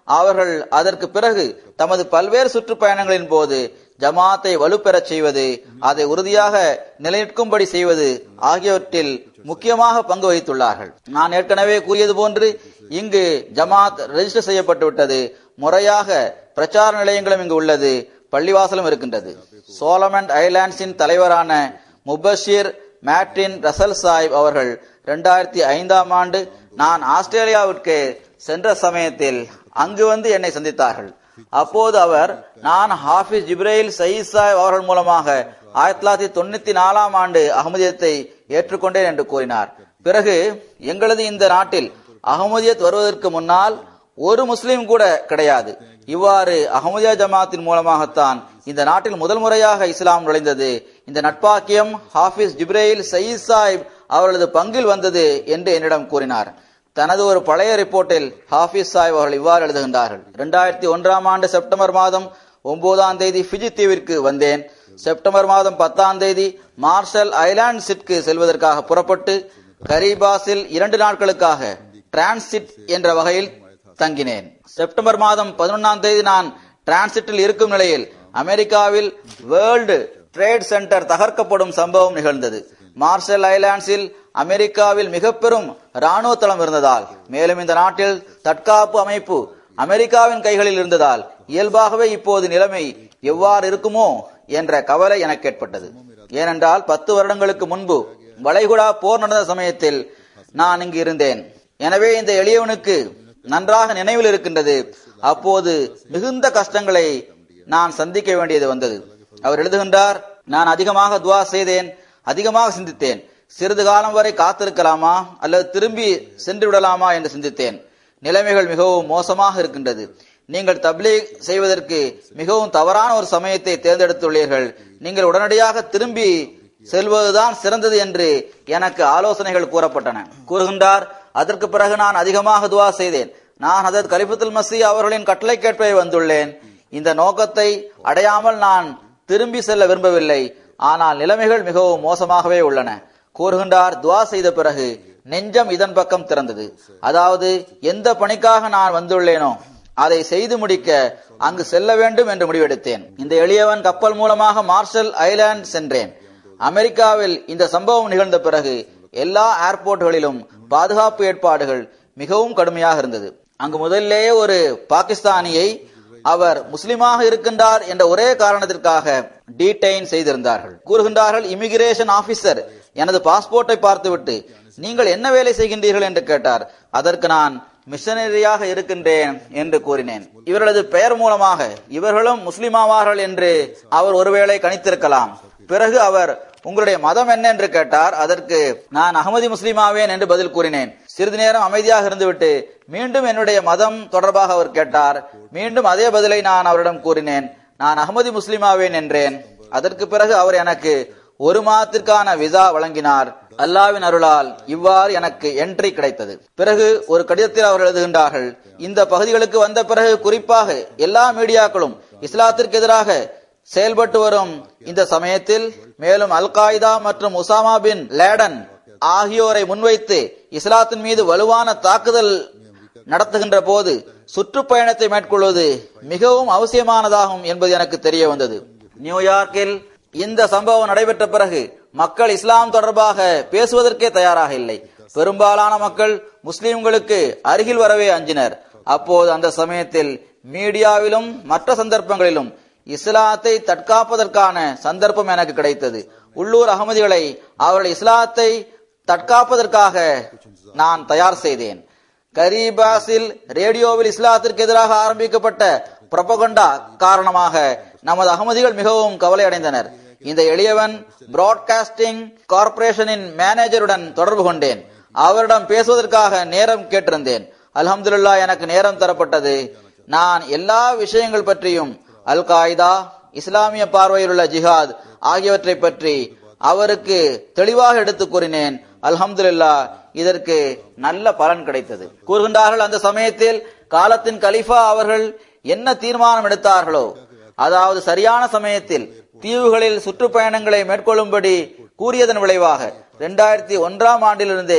அவர்கள் அதற்கு பிறகு தமது பல்வேறு சுற்றுப்பயணங்களின் போது ஜமாத்தை வலுப்பெறச் செய்வது அதை உறுதியாக நிலைநிற்கும்படி செய்வது ஆகியவற்றில் முக்கியமாக பங்கு வகித்துள்ளார்கள் நான் ஏற்கனவே கூறியது போன்று இங்கு ஜமாத் ரெஜிஸ்டர் செய்யப்பட்டு விட்டது முறையாக பிரச்சார நிலையங்களும் இங்கு உள்ளது பள்ளிவாசலும் இருக்கின்றது சோலமண்ட் ஐலாண்ட்ஸின் தலைவரான முபஷிர் மேட்ரின் ரசல் சாஹிப் அவர்கள் இரண்டாயிரத்தி ஐந்தாம் ஆண்டு நான் ஆஸ்திரேலியாவிற்கு சென்ற சமயத்தில் அங்கு வந்து என்னை சந்தித்தார்கள் அப்போது அவர் நான் ஹாஃபிஸ் ஜிப்ரேல் சயீத் சாஹிப் அவர்கள் மூலமாக ஆயிரத்தி தொள்ளாயிரத்தி தொண்ணூத்தி நாலாம் ஆண்டு அகமதியத்தை ஏற்றுக்கொண்டேன் என்று கூறினார் பிறகு எங்களது இந்த நாட்டில் அகமதியத் வருவதற்கு முன்னால் ஒரு முஸ்லீம் கூட கிடையாது இவ்வாறு அகமதியா ஜமாத்தின் மூலமாகத்தான் இந்த நாட்டில் முதல் முறையாக இஸ்லாம் நுழைந்தது இந்த நட்பாக்கியம் ஹாஃபிஸ் ஜிப்ரேல் சயீத் சாஹிப் அவர்களது பங்கில் வந்தது என்று என்னிடம் கூறினார் தனது ஒரு பழைய ரிப்போர்ட்டில் ஹாஃபிஸ் சாஹிப் அவர்கள் இவ்வாறு எழுதுகின்றார்கள் இரண்டாயிரத்தி ஒன்றாம் ஆண்டு செப்டம்பர் மாதம் ஒன்பதாம் தேதி பிஜி தீவிற்கு வந்தேன் செப்டம்பர் மாதம் பத்தாம் தேதி மார்ஷல் ஐலாண்ட்ஸிற்கு செல்வதற்காக புறப்பட்டு கரீபாஸில் இரண்டு நாட்களுக்காக டிரான்சிட் என்ற வகையில் தங்கினேன் செப்டம்பர் மாதம் பதினொன்னாம் தேதி நான் டிரான்சிட்டில் இருக்கும் நிலையில் அமெரிக்காவில் வேர்ல்டு ட்ரேட் சென்டர் தகர்க்கப்படும் சம்பவம் நிகழ்ந்தது மார்ஷல் ஐலாண்ட்ஸில் அமெரிக்காவில் மிக பெரும் ராணுவ தளம் இருந்ததால் மேலும் இந்த நாட்டில் தற்காப்பு அமைப்பு அமெரிக்காவின் கைகளில் இருந்ததால் இயல்பாகவே இப்போது நிலைமை எவ்வாறு இருக்குமோ என்ற கவலை எனக்கு ஏற்பட்டது ஏனென்றால் பத்து வருடங்களுக்கு முன்பு வளைகுடா போர் நடந்த சமயத்தில் நான் இங்கு இருந்தேன் எனவே இந்த எளியவனுக்கு நன்றாக நினைவில் இருக்கின்றது அப்போது மிகுந்த கஷ்டங்களை நான் சந்திக்க வேண்டியது வந்தது அவர் எழுதுகின்றார் நான் அதிகமாக துவா செய்தேன் அதிகமாக சிந்தித்தேன் சிறிது காலம் வரை காத்திருக்கலாமா அல்லது திரும்பி சென்று விடலாமா என்று சிந்தித்தேன் நிலைமைகள் மிகவும் மோசமாக இருக்கின்றது நீங்கள் தப்லீக் செய்வதற்கு மிகவும் தவறான ஒரு சமயத்தை தேர்ந்தெடுத்துள்ளீர்கள் நீங்கள் உடனடியாக திரும்பி செல்வதுதான் சிறந்தது என்று எனக்கு ஆலோசனைகள் கூறப்பட்டன கூறுகின்றார் அதற்கு பிறகு நான் அதிகமாக துவா செய்தேன் நான் அதற்கு கலிபத்துல் மசி அவர்களின் கட்டளை கேட்பை வந்துள்ளேன் இந்த நோக்கத்தை அடையாமல் நான் திரும்பி செல்ல விரும்பவில்லை ஆனால் நிலைமைகள் மிகவும் மோசமாகவே உள்ளன கூறுகின்றார் துவா செய்த பிறகு நெஞ்சம் இதன் பக்கம் திறந்தது அதாவது எந்த பணிக்காக நான் வந்துள்ளேனோ அதை செய்து முடிக்க அங்கு செல்ல வேண்டும் என்று முடிவெடுத்தேன் இந்த எளியவன் கப்பல் மூலமாக மார்ஷல் ஐலாண்ட் சென்றேன் அமெரிக்காவில் இந்த சம்பவம் நிகழ்ந்த பிறகு எல்லா ஏர்போர்ட்களிலும் பாதுகாப்பு ஏற்பாடுகள் மிகவும் கடுமையாக இருந்தது அங்கு முதல்லேயே ஒரு பாகிஸ்தானியை அவர் முஸ்லிமாக இருக்கின்றார் என்ற ஒரே காரணத்திற்காக டீடைன் செய்திருந்தார்கள் கூறுகின்றார்கள் இமிகிரேஷன் ஆபீசர் எனது பாஸ்போர்ட்டை பார்த்துவிட்டு நீங்கள் என்ன வேலை செய்கின்றீர்கள் என்று கேட்டார் அதற்கு நான் மிஷனரியாக இருக்கின்றேன் என்று கூறினேன் இவர்களது பெயர் மூலமாக இவர்களும் முஸ்லிமாவார்கள் என்று அவர் ஒருவேளை கணித்திருக்கலாம் பிறகு அவர் உங்களுடைய மதம் என்ன என்று கேட்டார் அதற்கு நான் அகமதி முஸ்லீமாவேன் என்று பதில் கூறினேன் சிறிது நேரம் அமைதியாக இருந்துவிட்டு மீண்டும் என்னுடைய மதம் தொடர்பாக அவர் கேட்டார் மீண்டும் அதே பதிலை நான் அவரிடம் கூறினேன் நான் அகமதி முஸ்லிமாவேன் என்றேன் அதற்கு பிறகு அவர் எனக்கு ஒரு மாதத்திற்கான விசா வழங்கினார் அல்லாவின் அருளால் இவ்வாறு எனக்கு என்ட்ரி கிடைத்தது பிறகு ஒரு கடிதத்தில் அவர் எழுதுகின்றார்கள் இந்த பகுதிகளுக்கு வந்த பிறகு குறிப்பாக எல்லா மீடியாக்களும் இஸ்லாத்திற்கு எதிராக செயல்பட்டு வரும் இந்த சமயத்தில் மேலும் அல் காய்தா மற்றும் உசாமா பின் லேடன் ஆகியோரை முன்வைத்து இஸ்லாத்தின் மீது வலுவான தாக்குதல் நடத்துகின்ற போது சுற்றுப்பயணத்தை மேற்கொள்வது மிகவும் அவசியமானதாகும் என்பது எனக்கு தெரிய வந்தது நியூயார்க்கில் இந்த சம்பவம் நடைபெற்ற பிறகு மக்கள் இஸ்லாம் தொடர்பாக பேசுவதற்கே தயாராக இல்லை பெரும்பாலான மக்கள் முஸ்லிம்களுக்கு அருகில் வரவே அஞ்சினர் அப்போது அந்த சமயத்தில் மீடியாவிலும் மற்ற சந்தர்ப்பங்களிலும் இஸ்லாத்தை தற்காப்பதற்கான சந்தர்ப்பம் எனக்கு கிடைத்தது உள்ளூர் அகமதிகளை அவர்கள் இஸ்லாத்தை தற்காப்பதற்காக நான் தயார் செய்தேன் கரீபாஸில் ரேடியோவில் இஸ்லாத்திற்கு எதிராக ஆரம்பிக்கப்பட்ட புரபகண்டா காரணமாக நமது அகமதிகள் மிகவும் கவலை அடைந்தனர் இந்த எளியவன் பிராட்காஸ்டிங் கார்ப்பரேஷனின் மேனேஜருடன் தொடர்பு கொண்டேன் அவரிடம் பேசுவதற்காக நேரம் கேட்டிருந்தேன் அல்ஹம்துல்லா எனக்கு நேரம் தரப்பட்டது நான் எல்லா விஷயங்கள் பற்றியும் அல் காய்தா இஸ்லாமிய பார்வையில் உள்ள ஜிஹாத் ஆகியவற்றை பற்றி அவருக்கு தெளிவாக எடுத்து கூறினேன் அல்ஹம்துல்லா இதற்கு நல்ல பலன் கிடைத்தது கூறுகின்றார்கள் அந்த சமயத்தில் காலத்தின் கலிஃபா அவர்கள் என்ன தீர்மானம் எடுத்தார்களோ அதாவது சரியான சமயத்தில் தீவுகளில் சுற்றுப்பயணங்களை மேற்கொள்ளும்படி கூறியதன் விளைவாக இரண்டாயிரத்தி ஒன்றாம் ஆண்டிலிருந்தே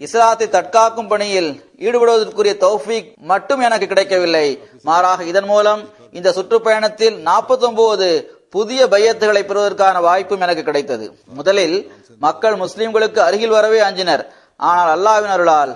இஸ்லாத்தை தற்காக்கும் பணியில் ஈடுபடுவதற்குரிய தௌஃபீக் மட்டும் எனக்கு கிடைக்கவில்லை மாறாக இதன் மூலம் இந்த சுற்றுப்பயணத்தில் 49 புதிய பையத்துகளை பெறுவதற்கான வாய்ப்பும் எனக்கு கிடைத்தது முதலில் மக்கள் முஸ்லிம்களுக்கு அருகில் வரவே அஞ்சினர் ஆனால் அல்லாஹ்வின் அருளால்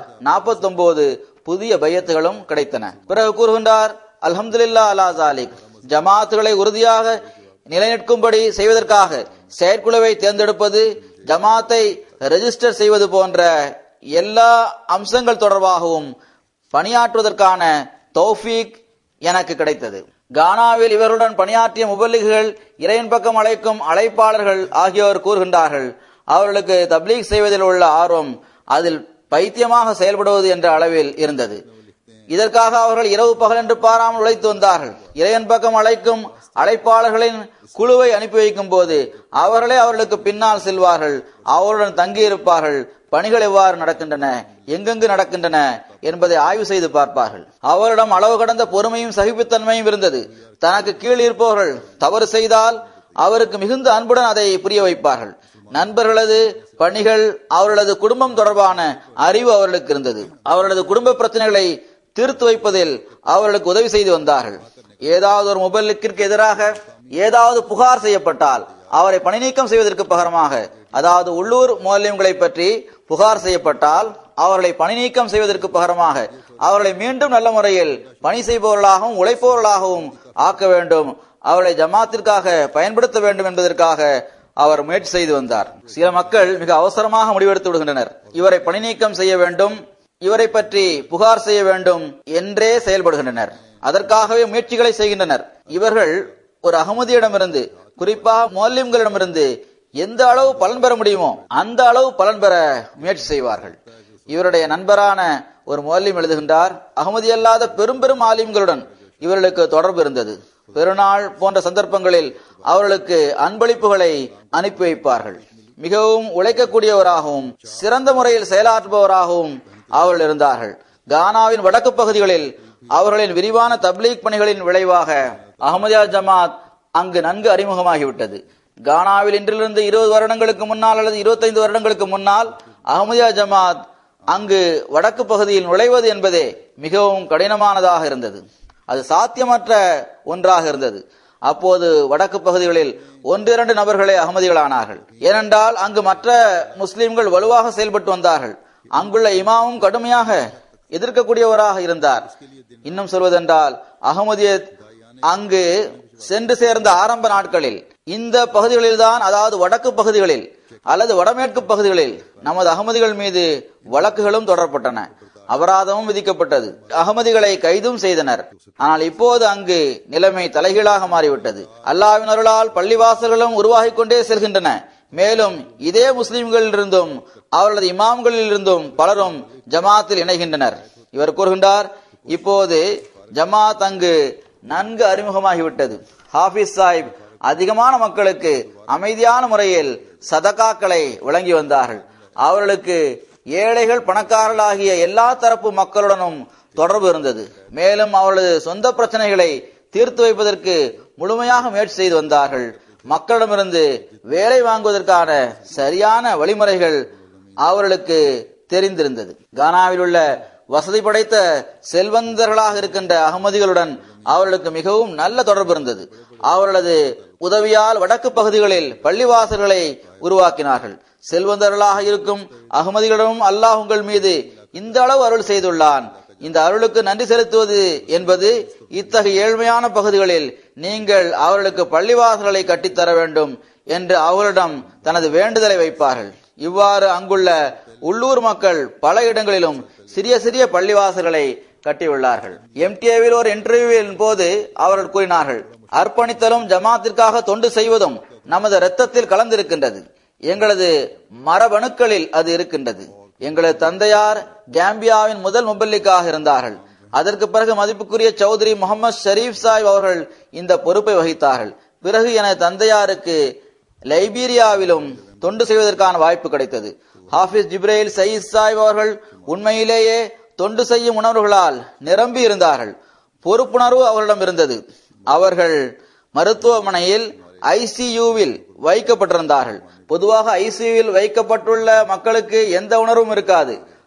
49 புதிய பையத்துகளும் கிடைத்தன பிறகு கூறுகின்றார் அல்ஹம்துலில்லா அலா ஜாலிக் ஜமாத்துகளை உறுதியாக நிலைநிற்கும்படி செய்வதற்காக செயற்குழுவை தேர்ந்தெடுப்பது ஜமாத்தை ரெஜிஸ்டர் செய்வது போன்ற எல்லா அம்சங்கள் தொடர்பாகவும் பணியாற்றுவதற்கான தௌஃபீக் எனக்கு கிடைத்தது கானாவில் இவர்களுடன் பணியாற்றிய முபல்லிகுகள் இறையின் பக்கம் அழைக்கும் அழைப்பாளர்கள் ஆகியோர் கூறுகின்றார்கள் அவர்களுக்கு தப்லீக் செய்வதில் உள்ள ஆர்வம் அதில் பைத்தியமாக செயல்படுவது என்ற அளவில் இருந்தது இதற்காக அவர்கள் இரவு பகல் என்று பாராமல் உழைத்து வந்தார்கள் இறையன் பக்கம் அழைக்கும் அழைப்பாளர்களின் குழுவை அனுப்பி வைக்கும் போது அவர்களே அவர்களுக்கு பின்னால் செல்வார்கள் அவருடன் தங்கியிருப்பார்கள் பணிகள் எவ்வாறு நடக்கின்றன எங்கெங்கு நடக்கின்றன என்பதை ஆய்வு செய்து பார்ப்பார்கள் அவரிடம் அளவு கடந்த பொறுமையும் சகிப்புத்தன்மையும் இருந்தது தனக்கு கீழ் இருப்பவர்கள் தவறு செய்தால் அவருக்கு மிகுந்த அன்புடன் அதை புரிய வைப்பார்கள் நண்பர்களது பணிகள் அவர்களது குடும்பம் தொடர்பான அறிவு அவர்களுக்கு இருந்தது அவர்களது குடும்ப பிரச்சனைகளை தீர்த்து வைப்பதில் அவர்களுக்கு உதவி செய்து வந்தார்கள் ஏதாவது ஒரு முபல்லிக்கிற்கு எதிராக ஏதாவது புகார் செய்யப்பட்டால் அவரை பணி நீக்கம் செய்வதற்கு பகரமாக அதாவது உள்ளூர் மூலியங்களை பற்றி புகார் செய்யப்பட்டால் அவர்களை பணி நீக்கம் செய்வதற்கு பகரமாக அவர்களை மீண்டும் நல்ல முறையில் பணி செய்பவர்களாகவும் உழைப்பவர்களாகவும் ஆக்க வேண்டும் அவர்களை ஜமாத்திற்காக பயன்படுத்த வேண்டும் என்பதற்காக அவர் முயற்சி செய்து வந்தார் சில மக்கள் மிக அவசரமாக முடிவெடுத்து விடுகின்றனர் இவரை பணி நீக்கம் செய்ய வேண்டும் இவரை பற்றி புகார் செய்ய வேண்டும் என்றே செயல்படுகின்றனர் அதற்காகவே முயற்சிகளை செய்கின்றனர் இவர்கள் ஒரு அகமதியிடமிருந்து குறிப்பாக மோல்யம்களிடமிருந்து எந்த அளவு பலன் பெற முடியுமோ அந்த அளவு பலன் பெற முயற்சி செய்வார்கள் இவருடைய நண்பரான ஒரு மோல்யம் எழுதுகின்றார் அகமதி அல்லாத பெரும் பெரும் ஆலிம்களுடன் இவர்களுக்கு தொடர்பு இருந்தது பெருநாள் போன்ற சந்தர்ப்பங்களில் அவர்களுக்கு அன்பளிப்புகளை அனுப்பி வைப்பார்கள் மிகவும் உழைக்கக்கூடியவராகவும் சிறந்த முறையில் செயலாற்றுபவராகவும் அவர்கள் இருந்தார்கள் கானாவின் வடக்கு பகுதிகளில் அவர்களின் விரிவான தப்லீக் பணிகளின் விளைவாக அகமதியா ஜமாத் அங்கு நன்கு அறிமுகமாகிவிட்டது கானாவில் இன்றிலிருந்து இருபது வருடங்களுக்கு முன்னால் அல்லது இருபத்தைந்து வருடங்களுக்கு முன்னால் அகமதியா ஜமாத் அங்கு வடக்கு பகுதியில் நுழைவது என்பதே மிகவும் கடினமானதாக இருந்தது அது சாத்தியமற்ற ஒன்றாக இருந்தது அப்போது வடக்கு பகுதிகளில் ஒன்றிரண்டு நபர்களே அகமதிகளானார்கள் ஏனென்றால் அங்கு மற்ற முஸ்லிம்கள் வலுவாக செயல்பட்டு வந்தார்கள் அங்குள்ள இமாமும் கடுமையாக எதிர்க்கக்கூடியவராக இருந்தார் இன்னும் சொல்வதென்றால் அகமதியத் அங்கு சென்று சேர்ந்த ஆரம்ப நாட்களில் இந்த பகுதிகளில்தான் அதாவது வடக்கு பகுதிகளில் அல்லது வடமேற்கு பகுதிகளில் நமது அகமதிகள் மீது வழக்குகளும் தொடரப்பட்டன அபராதமும் விதிக்கப்பட்டது அகமதிகளை கைதும் செய்தனர் ஆனால் இப்போது அங்கு நிலைமை தலைகீழாக மாறிவிட்டது அல்லாவின் அருளால் பள்ளிவாசல்களும் உருவாகிக் கொண்டே செல்கின்றன மேலும் இதே முஸ்லிம்களிலிருந்தும் அவர்களது இமாம்களிலிருந்தும் பலரும் ஜமாத்தில் இணைகின்றனர் இவர் கூறுகின்றார் இப்போது ஜமாத் அங்கு நன்கு அறிமுகமாகிவிட்டது ஹாபிஸ் சாஹிப் அதிகமான மக்களுக்கு அமைதியான முறையில் சதகாக்களை வழங்கி வந்தார்கள் அவர்களுக்கு ஏழைகள் பணக்காரர்களாகிய எல்லா தரப்பு மக்களுடனும் தொடர்பு இருந்தது மேலும் அவர்களது சொந்த பிரச்சனைகளை தீர்த்து வைப்பதற்கு முழுமையாக முயற்சி செய்து வந்தார்கள் மக்களிடமிருந்து வேலை வாங்குவதற்கான சரியான வழிமுறைகள் அவர்களுக்கு தெரிந்திருந்தது கானாவில் உள்ள வசதி படைத்த செல்வந்தர்களாக இருக்கின்ற அகமதிகளுடன் அவர்களுக்கு மிகவும் நல்ல தொடர்பு இருந்தது அவர்களது உதவியால் வடக்கு பகுதிகளில் பள்ளிவாசல்களை உருவாக்கினார்கள் செல்வந்தர்களாக இருக்கும் அகமதிகளிடமும் அல்லாஹ் உங்கள் மீது இந்த அளவு அருள் செய்துள்ளான் இந்த அருளுக்கு நன்றி செலுத்துவது என்பது இத்தகைய ஏழ்மையான பகுதிகளில் நீங்கள் அவர்களுக்கு பள்ளிவாசல்களை கட்டித்தர வேண்டும் என்று அவர்களிடம் தனது வேண்டுதலை வைப்பார்கள் இவ்வாறு அங்குள்ள உள்ளூர் மக்கள் பல இடங்களிலும் சிறிய சிறிய பள்ளிவாசல்களை கட்டியுள்ளார்கள் எம்டிஏவில் ஒரு இன்டர்வியூவின் போது அவர்கள் கூறினார்கள் அர்ப்பணித்தலும் ஜமாத்திற்காக தொண்டு செய்வதும் நமது இரத்தத்தில் கலந்திருக்கின்றது எங்களது மரபணுக்களில் அது இருக்கின்றது எங்களது தந்தையார் கேம்பியாவின் முதல் முபல்லிக்காக இருந்தார்கள் அதற்கு பிறகு மதிப்புக்குரிய சௌத்ரி முகமது ஷரீப் சாஹிப் அவர்கள் இந்த பொறுப்பை வகித்தார்கள் பிறகு எனது தந்தையாருக்கு லைபீரியாவிலும் தொண்டு செய்வதற்கான வாய்ப்பு கிடைத்தது ஹாஃபிஸ் ஜிப்ரேல் சயீத் சாஹிப் அவர்கள் உண்மையிலேயே தொண்டு செய்யும் உணர்வுகளால் நிரம்பி இருந்தார்கள் பொறுப்புணர்வு அவர்களிடம் இருந்தது அவர்கள் மருத்துவமனையில் ஐசியூவில் வைக்கப்பட்டிருந்தார்கள் பொதுவாக ஐசியூவில் வைக்கப்பட்டுள்ள மக்களுக்கு எந்த உணர்வும் இருக்காது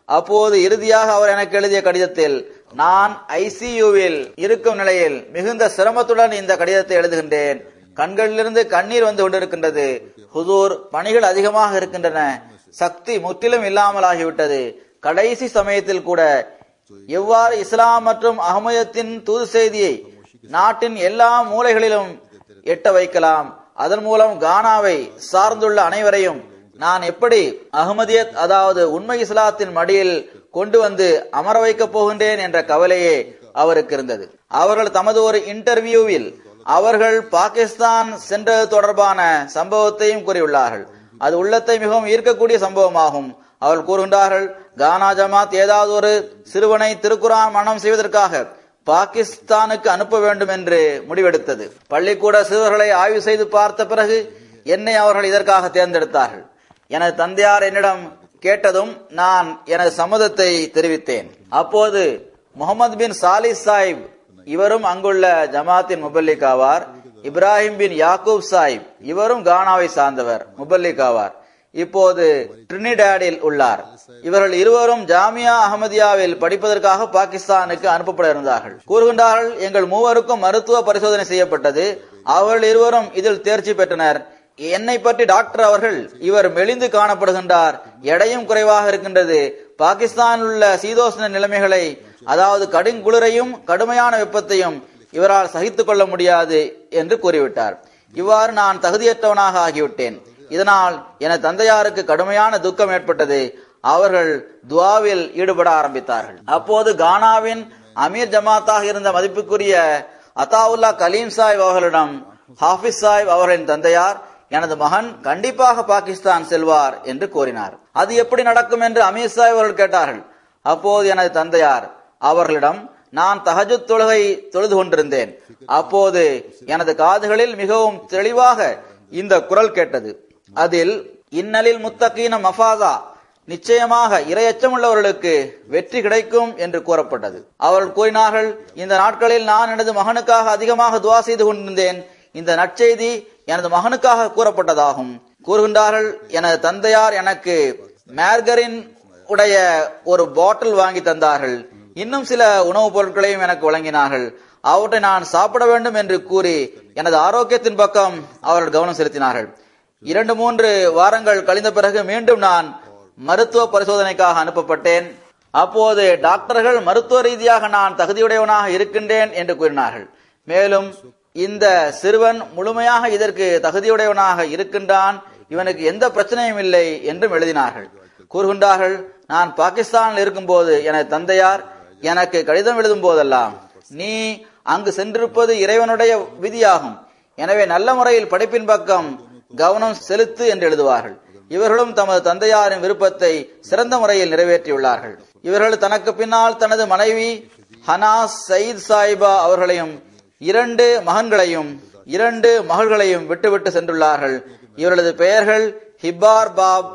அப்போது இறுதியாக அவர் எனக்கு எழுதிய கடிதத்தில் நான் ஐசியூவில் இருக்கும் நிலையில் மிகுந்த சிரமத்துடன் இந்த கடிதத்தை எழுதுகின்றேன் கண்களிலிருந்து கண்ணீர் வந்து கொண்டிருக்கின்றது ஹுதூர் பணிகள் அதிகமாக இருக்கின்றன சக்தி முற்றிலும் இல்லாமல் ஆகிவிட்டது கடைசி சமயத்தில் கூட எவ்வாறு இஸ்லாம் மற்றும் அகமதத்தின் தூது செய்தியை நாட்டின் எல்லா மூலைகளிலும் எட்ட வைக்கலாம் அதன் மூலம் கானாவை சார்ந்துள்ள அனைவரையும் நான் எப்படி அகமதியத் அதாவது உண்மை இஸ்லாத்தின் மடியில் கொண்டு வந்து அமர வைக்கப் போகின்றேன் என்ற கவலையே அவருக்கு இருந்தது அவர்கள் தமது ஒரு இன்டர்வியூவில் அவர்கள் பாகிஸ்தான் சென்றது தொடர்பான சம்பவத்தையும் கூறியுள்ளார்கள் அது உள்ளத்தை மிகவும் ஈர்க்கக்கூடிய சம்பவமாகும் அவர்கள் கூறுகின்றார்கள் கானா ஜமாத் ஏதாவது ஒரு சிறுவனை திருக்குரான் மனம் செய்வதற்காக பாகிஸ்தானுக்கு அனுப்ப வேண்டும் என்று முடிவெடுத்தது பள்ளிக்கூட சிறுவர்களை ஆய்வு செய்து பார்த்த பிறகு என்னை அவர்கள் இதற்காக தேர்ந்தெடுத்தார்கள் எனது தந்தையார் என்னிடம் கேட்டதும் நான் எனது சம்மதத்தை தெரிவித்தேன் அப்போது முகமது பின் சாலிஸ் சாஹிப் இவரும் அங்குள்ள ஜமாத்தின் முபல்லிக் ஆவார் இப்ராஹிம் பின் யாக்கூப் சாஹிப் இவரும் கானாவை சார்ந்தவர் முபல்லிக் ஆவார் இப்போது ட்ரினிடாடில் உள்ளார் இவர்கள் இருவரும் ஜாமியா அகமதியாவில் படிப்பதற்காக பாகிஸ்தானுக்கு அனுப்பப்பட இருந்தார்கள் கூறுகின்றார்கள் எங்கள் மூவருக்கும் மருத்துவ பரிசோதனை செய்யப்பட்டது அவர்கள் இருவரும் இதில் தேர்ச்சி பெற்றனர் என்னை பற்றி டாக்டர் அவர்கள் இவர் மெலிந்து காணப்படுகின்றார் எடையும் குறைவாக இருக்கின்றது பாகிஸ்தானில் உள்ள சீதோஷ்ண நிலைமைகளை அதாவது கடுங்குளிரையும் கடுமையான வெப்பத்தையும் இவரால் சகித்துக் கொள்ள முடியாது என்று கூறிவிட்டார் இவ்வாறு நான் தகுதியற்றவனாக ஆகிவிட்டேன் இதனால் எனது தந்தையாருக்கு கடுமையான துக்கம் ஏற்பட்டது அவர்கள் துவாவில் ஈடுபட ஆரம்பித்தார்கள் அப்போது கானாவின் அமீர் ஜமாத்தாக இருந்த மதிப்புக்குரிய அத்தாவுல்லா கலீம் சாஹிப் அவர்களிடம் ஹாஃபிஸ் சாஹிப் அவர்களின் தந்தையார் எனது மகன் கண்டிப்பாக பாகிஸ்தான் செல்வார் என்று கூறினார் அது எப்படி நடக்கும் என்று அமீர் சாஹிப் அவர்கள் கேட்டார்கள் அப்போது எனது தந்தையார் அவர்களிடம் நான் தஹஜுத் தொழுகை தொழுது கொண்டிருந்தேன் அப்போது எனது காதுகளில் மிகவும் தெளிவாக இந்த குரல் கேட்டது அதில் இன்னலில் முத்தகீன மஃபாதா நிச்சயமாக இரையச்சமுள்ளவர்களுக்கு வெற்றி கிடைக்கும் என்று கூறப்பட்டது அவர்கள் கூறினார்கள் இந்த நாட்களில் நான் எனது மகனுக்காக அதிகமாக துவா செய்து கொண்டிருந்தேன் இந்த நற்செய்தி எனது மகனுக்காக கூறப்பட்டதாகும் கூறுகின்றார்கள் எனது தந்தையார் எனக்கு மேர்கரின் உடைய ஒரு பாட்டில் வாங்கி தந்தார்கள் இன்னும் சில உணவுப் பொருட்களையும் எனக்கு வழங்கினார்கள் அவற்றை நான் சாப்பிட வேண்டும் என்று கூறி எனது ஆரோக்கியத்தின் பக்கம் அவர்கள் கவனம் செலுத்தினார்கள் இரண்டு மூன்று வாரங்கள் கழிந்த பிறகு மீண்டும் நான் மருத்துவ பரிசோதனைக்காக அனுப்பப்பட்டேன் அப்போது டாக்டர்கள் மருத்துவ ரீதியாக நான் தகுதியுடையவனாக இருக்கின்றேன் என்று கூறினார்கள் மேலும் இந்த சிறுவன் முழுமையாக இதற்கு தகுதியுடையவனாக இருக்கின்றான் இவனுக்கு எந்த பிரச்சனையும் இல்லை என்றும் எழுதினார்கள் கூறுகின்றார்கள் நான் பாகிஸ்தானில் இருக்கும்போது எனது தந்தையார் எனக்கு கடிதம் எழுதும் போதெல்லாம் நீ அங்கு சென்றிருப்பது இறைவனுடைய விதியாகும் எனவே நல்ல முறையில் படிப்பின் பக்கம் கவனம் செலுத்து என்று எழுதுவார்கள் இவர்களும் தமது தந்தையாரின் விருப்பத்தை சிறந்த முறையில் நிறைவேற்றியுள்ளார்கள் இவர்கள் தனக்கு பின்னால் தனது மனைவி ஹனாஸ் சயீத் சாயிபா அவர்களையும் இரண்டு மகன்களையும் இரண்டு மகள்களையும் விட்டுவிட்டு சென்றுள்ளார்கள் இவர்களது பெயர்கள் ஹிப்பார் பாப்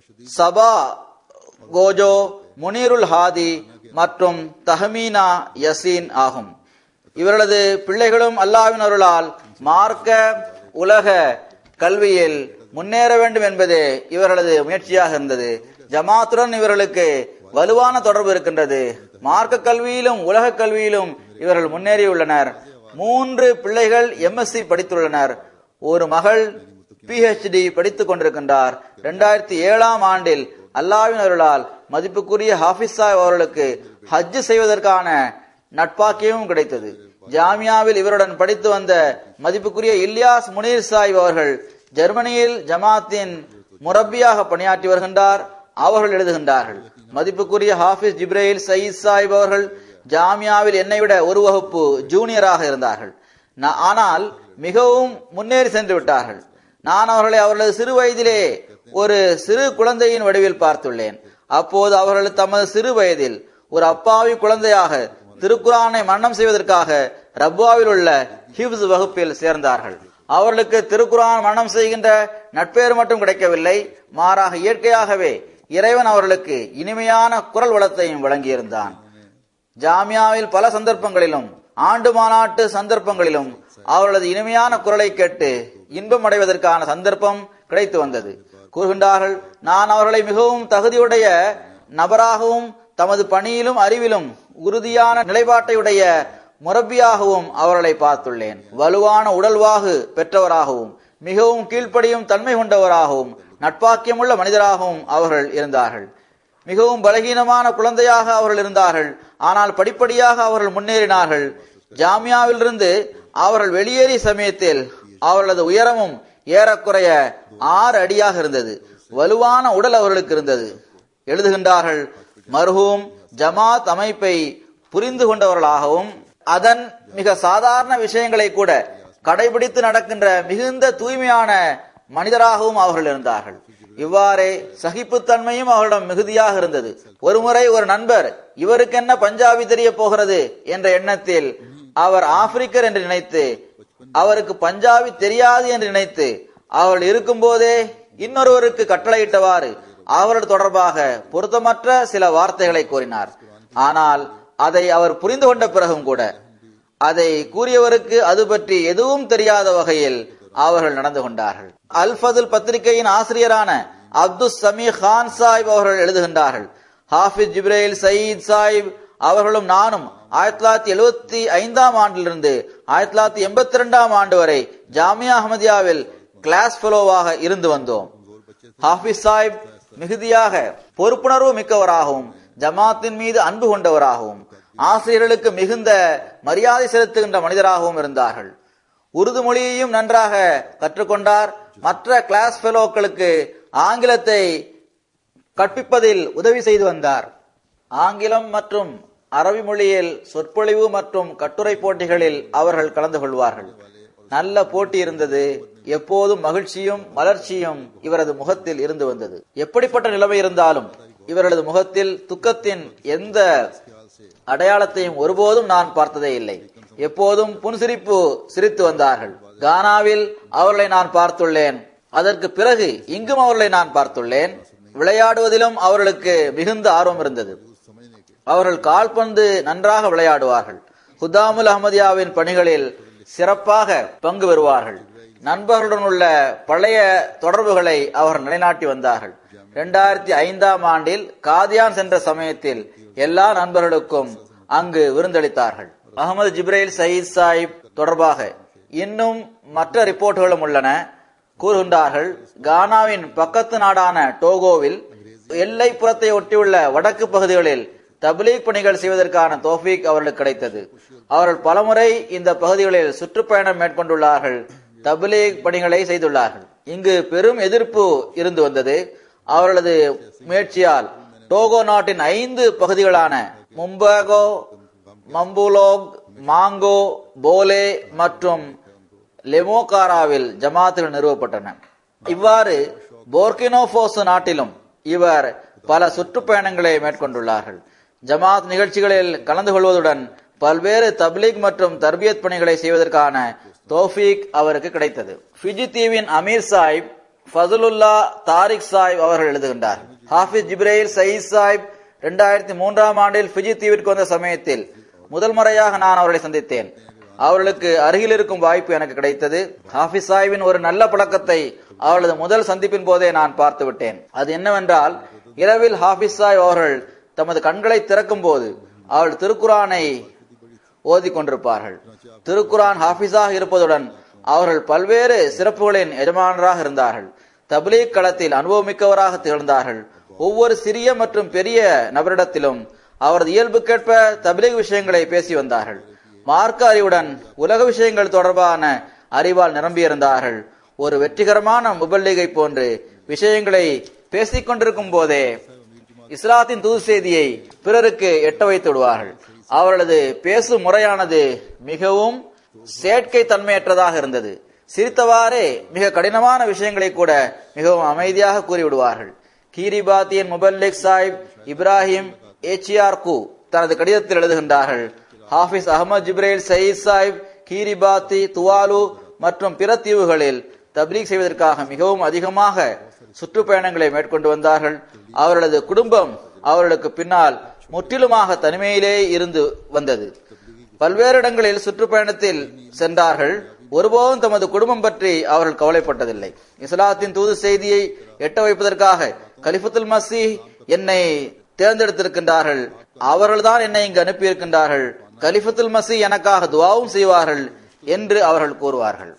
சபா கோஜோ முனீருல் ஹாதி மற்றும் தஹமீனா யசீன் ஆகும் இவர்களது பிள்ளைகளும் அல்லாவின் அருளால் மார்க்க உலக கல்வியில் முன்னேற வேண்டும் என்பதே இவர்களது முயற்சியாக இருந்தது ஜமாத்துடன் இவர்களுக்கு வலுவான தொடர்பு இருக்கின்றது மார்க்க கல்வியிலும் உலக கல்வியிலும் இவர்கள் முன்னேறியுள்ளனர் மூன்று பிள்ளைகள் எம்எஸ்சி படித்துள்ளனர் ஒரு மகள் பிஹெச்டி படித்துக் கொண்டிருக்கின்றார் இரண்டாயிரத்தி ஏழாம் ஆண்டில் அல்லாவின் அருளால் மதிப்புக்குரிய ஹாஃபிஸ் சாஹிப் அவர்களுக்கு ஹஜ் செய்வதற்கான நட்பாக்கியமும் கிடைத்தது ஜாமியாவில் இவருடன் படித்து வந்த மதிப்புக்குரிய இல்யாஸ் முனீர் சாஹிப் அவர்கள் ஜெர்மனியில் ஜமாத்தின் முரப்பியாக பணியாற்றி வருகின்றார் அவர்கள் எழுதுகின்றார்கள் மதிப்புக்குரிய ஹாஃபிஸ் ஜிப்ரேல் சயீத் சாஹிப் அவர்கள் ஜாமியாவில் என்னை விட ஒரு வகுப்பு ஜூனியராக இருந்தார்கள் நா- ஆனால் மிகவும் முன்னேறி சென்று விட்டார்கள் நான் அவர்களை அவர்களது சிறு வயதிலே ஒரு சிறு குழந்தையின் வடிவில் பார்த்துள்ளேன் அப்போது அவர்கள் தமது சிறு வயதில் ஒரு அப்பாவி குழந்தையாக திருக்குரானை மரணம் செய்வதற்காக ரப்பாவில் உள்ள ஹிப்ஸ் வகுப்பில் சேர்ந்தார்கள் அவர்களுக்கு திருக்குரான் மரணம் செய்கின்ற நட்பேறு மட்டும் கிடைக்கவில்லை மாறாக இயற்கையாகவே இறைவன் அவர்களுக்கு இனிமையான குரல் வளத்தையும் வழங்கியிருந்தான் ஜாமியாவில் பல சந்தர்ப்பங்களிலும் ஆண்டு மாநாட்டு சந்தர்ப்பங்களிலும் அவர்களது இனிமையான குரலை கேட்டு இன்பம் அடைவதற்கான சந்தர்ப்பம் கிடைத்து வந்தது கூறுகின்றார்கள் நான் அவர்களை மிகவும் தகுதியுடைய நபராகவும் தமது பணியிலும் அறிவிலும் உறுதியான நிலைப்பாட்டையுடைய முரப்பியாகவும் அவர்களை பார்த்துள்ளேன் வலுவான உடல்வாகு பெற்றவராகவும் மிகவும் கீழ்ப்படியும் தன்மை கொண்டவராகவும் நட்பாக்கியமுள்ள மனிதராகவும் அவர்கள் இருந்தார்கள் மிகவும் பலகீனமான குழந்தையாக அவர்கள் இருந்தார்கள் ஆனால் படிப்படியாக அவர்கள் முன்னேறினார்கள் ஜாமியாவிலிருந்து அவர்கள் வெளியேறிய சமயத்தில் அவர்களது உயரமும் ஏறக்குறைய ஆறு அடியாக இருந்தது வலுவான உடல் அவர்களுக்கு இருந்தது எழுதுகின்றார்கள் மர்ஹூம் ஜமாத் அமைப்பை புரிந்து கொண்டவர்களாகவும் அதன் மிக சாதாரண விஷயங்களை கூட கடைபிடித்து நடக்கின்ற மிகுந்த தூய்மையான மனிதராகவும் அவர்கள் இருந்தார்கள் இவ்வாறே சகிப்புத்தன்மையும் அவர்களிடம் மிகுதியாக இருந்தது ஒருமுறை ஒரு நண்பர் இவருக்கு என்ன பஞ்சாபி தெரிய போகிறது என்ற எண்ணத்தில் அவர் ஆப்பிரிக்கர் என்று நினைத்து அவருக்கு பஞ்சாபி தெரியாது என்று நினைத்து அவர்கள் இருக்கும்போதே இன்னொருவருக்கு கட்டளையிட்டவாறு அவர்கள் தொடர்பாக பொருத்தமற்ற சில வார்த்தைகளை கூறினார் ஆனால் அதை அவர் புரிந்து கொண்ட பிறகும் கூட அதை கூறியவருக்கு அது பற்றி எதுவும் தெரியாத வகையில் அவர்கள் நடந்து கொண்டார்கள் அல்பதுல் பத்திரிகையின் ஆசிரியரான அப்துல் சமீ கான் சாஹிப் அவர்கள் எழுதுகின்றார்கள் ஹாஃபிஸ் ஜிப்ரேல் சயீத் சாஹிப் அவர்களும் நானும் ஆயிரத்தி தொள்ளாயிரத்தி எழுபத்தி ஐந்தாம் ஆண்டிலிருந்து ஆயிரத்தி தொள்ளாயிரத்தி எண்பத்தி ரெண்டாம் ஆண்டு வரை ஜாமியா அஹமதியாவில் கிளாஸ் ஃபெலோவாக இருந்து வந்தோம் ஹாஃபிஸ் சாஹிப் மிகுதியாக பொறுப்புணர்வு மிக்கவராகவும் ஜமாத்தின் மீது அன்பு கொண்டவராகவும் ஆசிரியர்களுக்கு மிகுந்த மரியாதை செலுத்துகின்ற மனிதராகவும் இருந்தார்கள் உருது மொழியையும் நன்றாக கற்றுக்கொண்டார் மற்ற கிளாஸ் ஃபெலோக்களுக்கு ஆங்கிலத்தை கற்பிப்பதில் உதவி செய்து வந்தார் ஆங்கிலம் மற்றும் அரபி மொழியில் சொற்பொழிவு மற்றும் கட்டுரை போட்டிகளில் அவர்கள் கலந்து கொள்வார்கள் நல்ல போட்டி இருந்தது எப்போதும் மகிழ்ச்சியும் மலர்ச்சியும் இவரது முகத்தில் இருந்து வந்தது எப்படிப்பட்ட நிலைமை இருந்தாலும் இவர்களது முகத்தில் துக்கத்தின் எந்த அடையாளத்தையும் ஒருபோதும் நான் பார்த்ததே இல்லை எப்போதும் புன்சிரிப்பு சிரித்து வந்தார்கள் கானாவில் அவர்களை நான் பார்த்துள்ளேன் அதற்கு பிறகு இங்கும் அவர்களை நான் பார்த்துள்ளேன் விளையாடுவதிலும் அவர்களுக்கு மிகுந்த ஆர்வம் இருந்தது அவர்கள் கால்பந்து நன்றாக விளையாடுவார்கள் ஹுதாமுல் அஹமதியாவின் பணிகளில் சிறப்பாக பங்கு பெறுவார்கள் நண்பர்களுடன் உள்ள பழைய தொடர்புகளை அவர்கள் நிலைநாட்டி வந்தார்கள் இரண்டாயிரத்தி ஐந்தாம் ஆண்டில் காதியான் சென்ற சமயத்தில் எல்லா நண்பர்களுக்கும் அங்கு விருந்தளித்தார்கள் அகமது ஜிப்ரேல் சயீத் சாஹிப் தொடர்பாக இன்னும் மற்ற ரிப்போர்ட்டுகளும் உள்ளன கூறுகின்றார்கள் கானாவின் பக்கத்து நாடான டோகோவில் எல்லை புறத்தை ஒட்டியுள்ள வடக்கு பகுதிகளில் தப்லீக் பணிகள் செய்வதற்கான தோஃபீக் அவர்களுக்கு கிடைத்தது அவர்கள் பலமுறை இந்த பகுதிகளில் சுற்றுப்பயணம் மேற்கொண்டுள்ளார்கள் தப்லீக் பணிகளை செய்துள்ளார்கள் இங்கு பெரும் எதிர்ப்பு இருந்து வந்தது அவர்களது முயற்சியால் டோகோ நாட்டின் ஐந்து பகுதிகளான மும்பாகோ மம்புலோக் மாங்கோ போலே மற்றும் லெமோகாராவில் ஜமாத்துகள் நிறுவப்பட்டன இவ்வாறு போர்கினோபோசு நாட்டிலும் இவர் பல சுற்றுப்பயணங்களை மேற்கொண்டுள்ளார்கள் ஜமாத் நிகழ்ச்சிகளில் கலந்து கொள்வதுடன் பல்வேறு தப்லீக் மற்றும் தர்பியத் பணிகளை செய்வதற்கான தோஃபீக் அவருக்கு கிடைத்தது பிஜி தீவின் அமீர் சாஹிப் ஃபதுலுல்லா தாரிக் சாஹிப் அவர்கள் எழுதுகின்றார் ஹாஃபிஸ் ஜிப்ரேல் சயீத் சாஹிப் இரண்டாயிரத்தி மூன்றாம் ஆண்டில் பிஜி தீவிற்கு வந்த சமயத்தில் முதல் முறையாக நான் அவர்களை சந்தித்தேன் அவர்களுக்கு அருகில் இருக்கும் வாய்ப்பு எனக்கு கிடைத்தது ஹாஃபிஸ் சாஹிபின் ஒரு நல்ல பழக்கத்தை அவர்களது முதல் சந்திப்பின் போதே நான் பார்த்து விட்டேன் அது என்னவென்றால் இரவில் ஹாஃபிஸ் சாஹிப் அவர்கள் தமது கண்களை திறக்கும் போது அவள் திருக்குரானை ஓதி கொண்டிருப்பார்கள் திருக்குரான் ஹாஃபிஸாக இருப்பதுடன் அவர்கள் பல்வேறு சிறப்புகளின் எஜமானராக இருந்தார்கள் தப்லீக் களத்தில் அனுபவமிக்கவராக திகழ்ந்தார்கள் ஒவ்வொரு சிறிய மற்றும் பெரிய நபரிடத்திலும் அவரது இயல்புக்கேற்ப தப்லீக் விஷயங்களை பேசி வந்தார்கள் மார்க்க அறிவுடன் உலக விஷயங்கள் தொடர்பான அறிவால் நிரம்பியிருந்தார்கள் ஒரு வெற்றிகரமான முபல்லிகை போன்று விஷயங்களை பேசிக் கொண்டிருக்கும் போதே இஸ்லாத்தின் தூது செய்தியை பிறருக்கு எட்ட வைத்து விடுவார்கள் அவர்களது பேசும் முறையானது மிகவும் செயற்கை தன்மையற்றதாக இருந்தது சிரித்தவாறே மிக கடினமான விஷயங்களை கூட மிகவும் அமைதியாக கூறிவிடுவார்கள் கீரிபாத்தியின் முபல்லிக் சாஹிப் இப்ராஹிம் ஏச்சியார் கு தனது கடிதத்தில் எழுதுகின்றார்கள் Hafiz Ahmad Jibrail Saeed Sahib Kiribati Tuvalu மற்றும் பிற தீவுகளில் தப்லீக் செய்வதற்காக மிகவும் அதிகமாக சுற்றுப்பயணங்களை மேற்கொண்டு வந்தார்கள் அவர்களது குடும்பம் அவர்களுக்கு பின்னால் முற்றிலுமாக தனிமையிலே இருந்து வந்தது பல்வேறு இடங்களில் சுற்றுப்பயணத்தில் சென்றார்கள் ஒருபோதும் தமது குடும்பம் பற்றி அவர்கள் கவலைப்பட்டதில்லை இஸ்லாத்தின் தூது செய்தியை எட்ட வைப்பதற்காக கலிஃபத்துல் மசி என்னை தேர்ந்தெடுத்திருக்கின்றார்கள் அவர்கள்தான் என்னை இங்கு அனுப்பியிருக்கின்றார்கள் கலிஃபத்துல் மசி எனக்காக துவாவும் செய்வார்கள் என்று அவர்கள் கூறுவார்கள்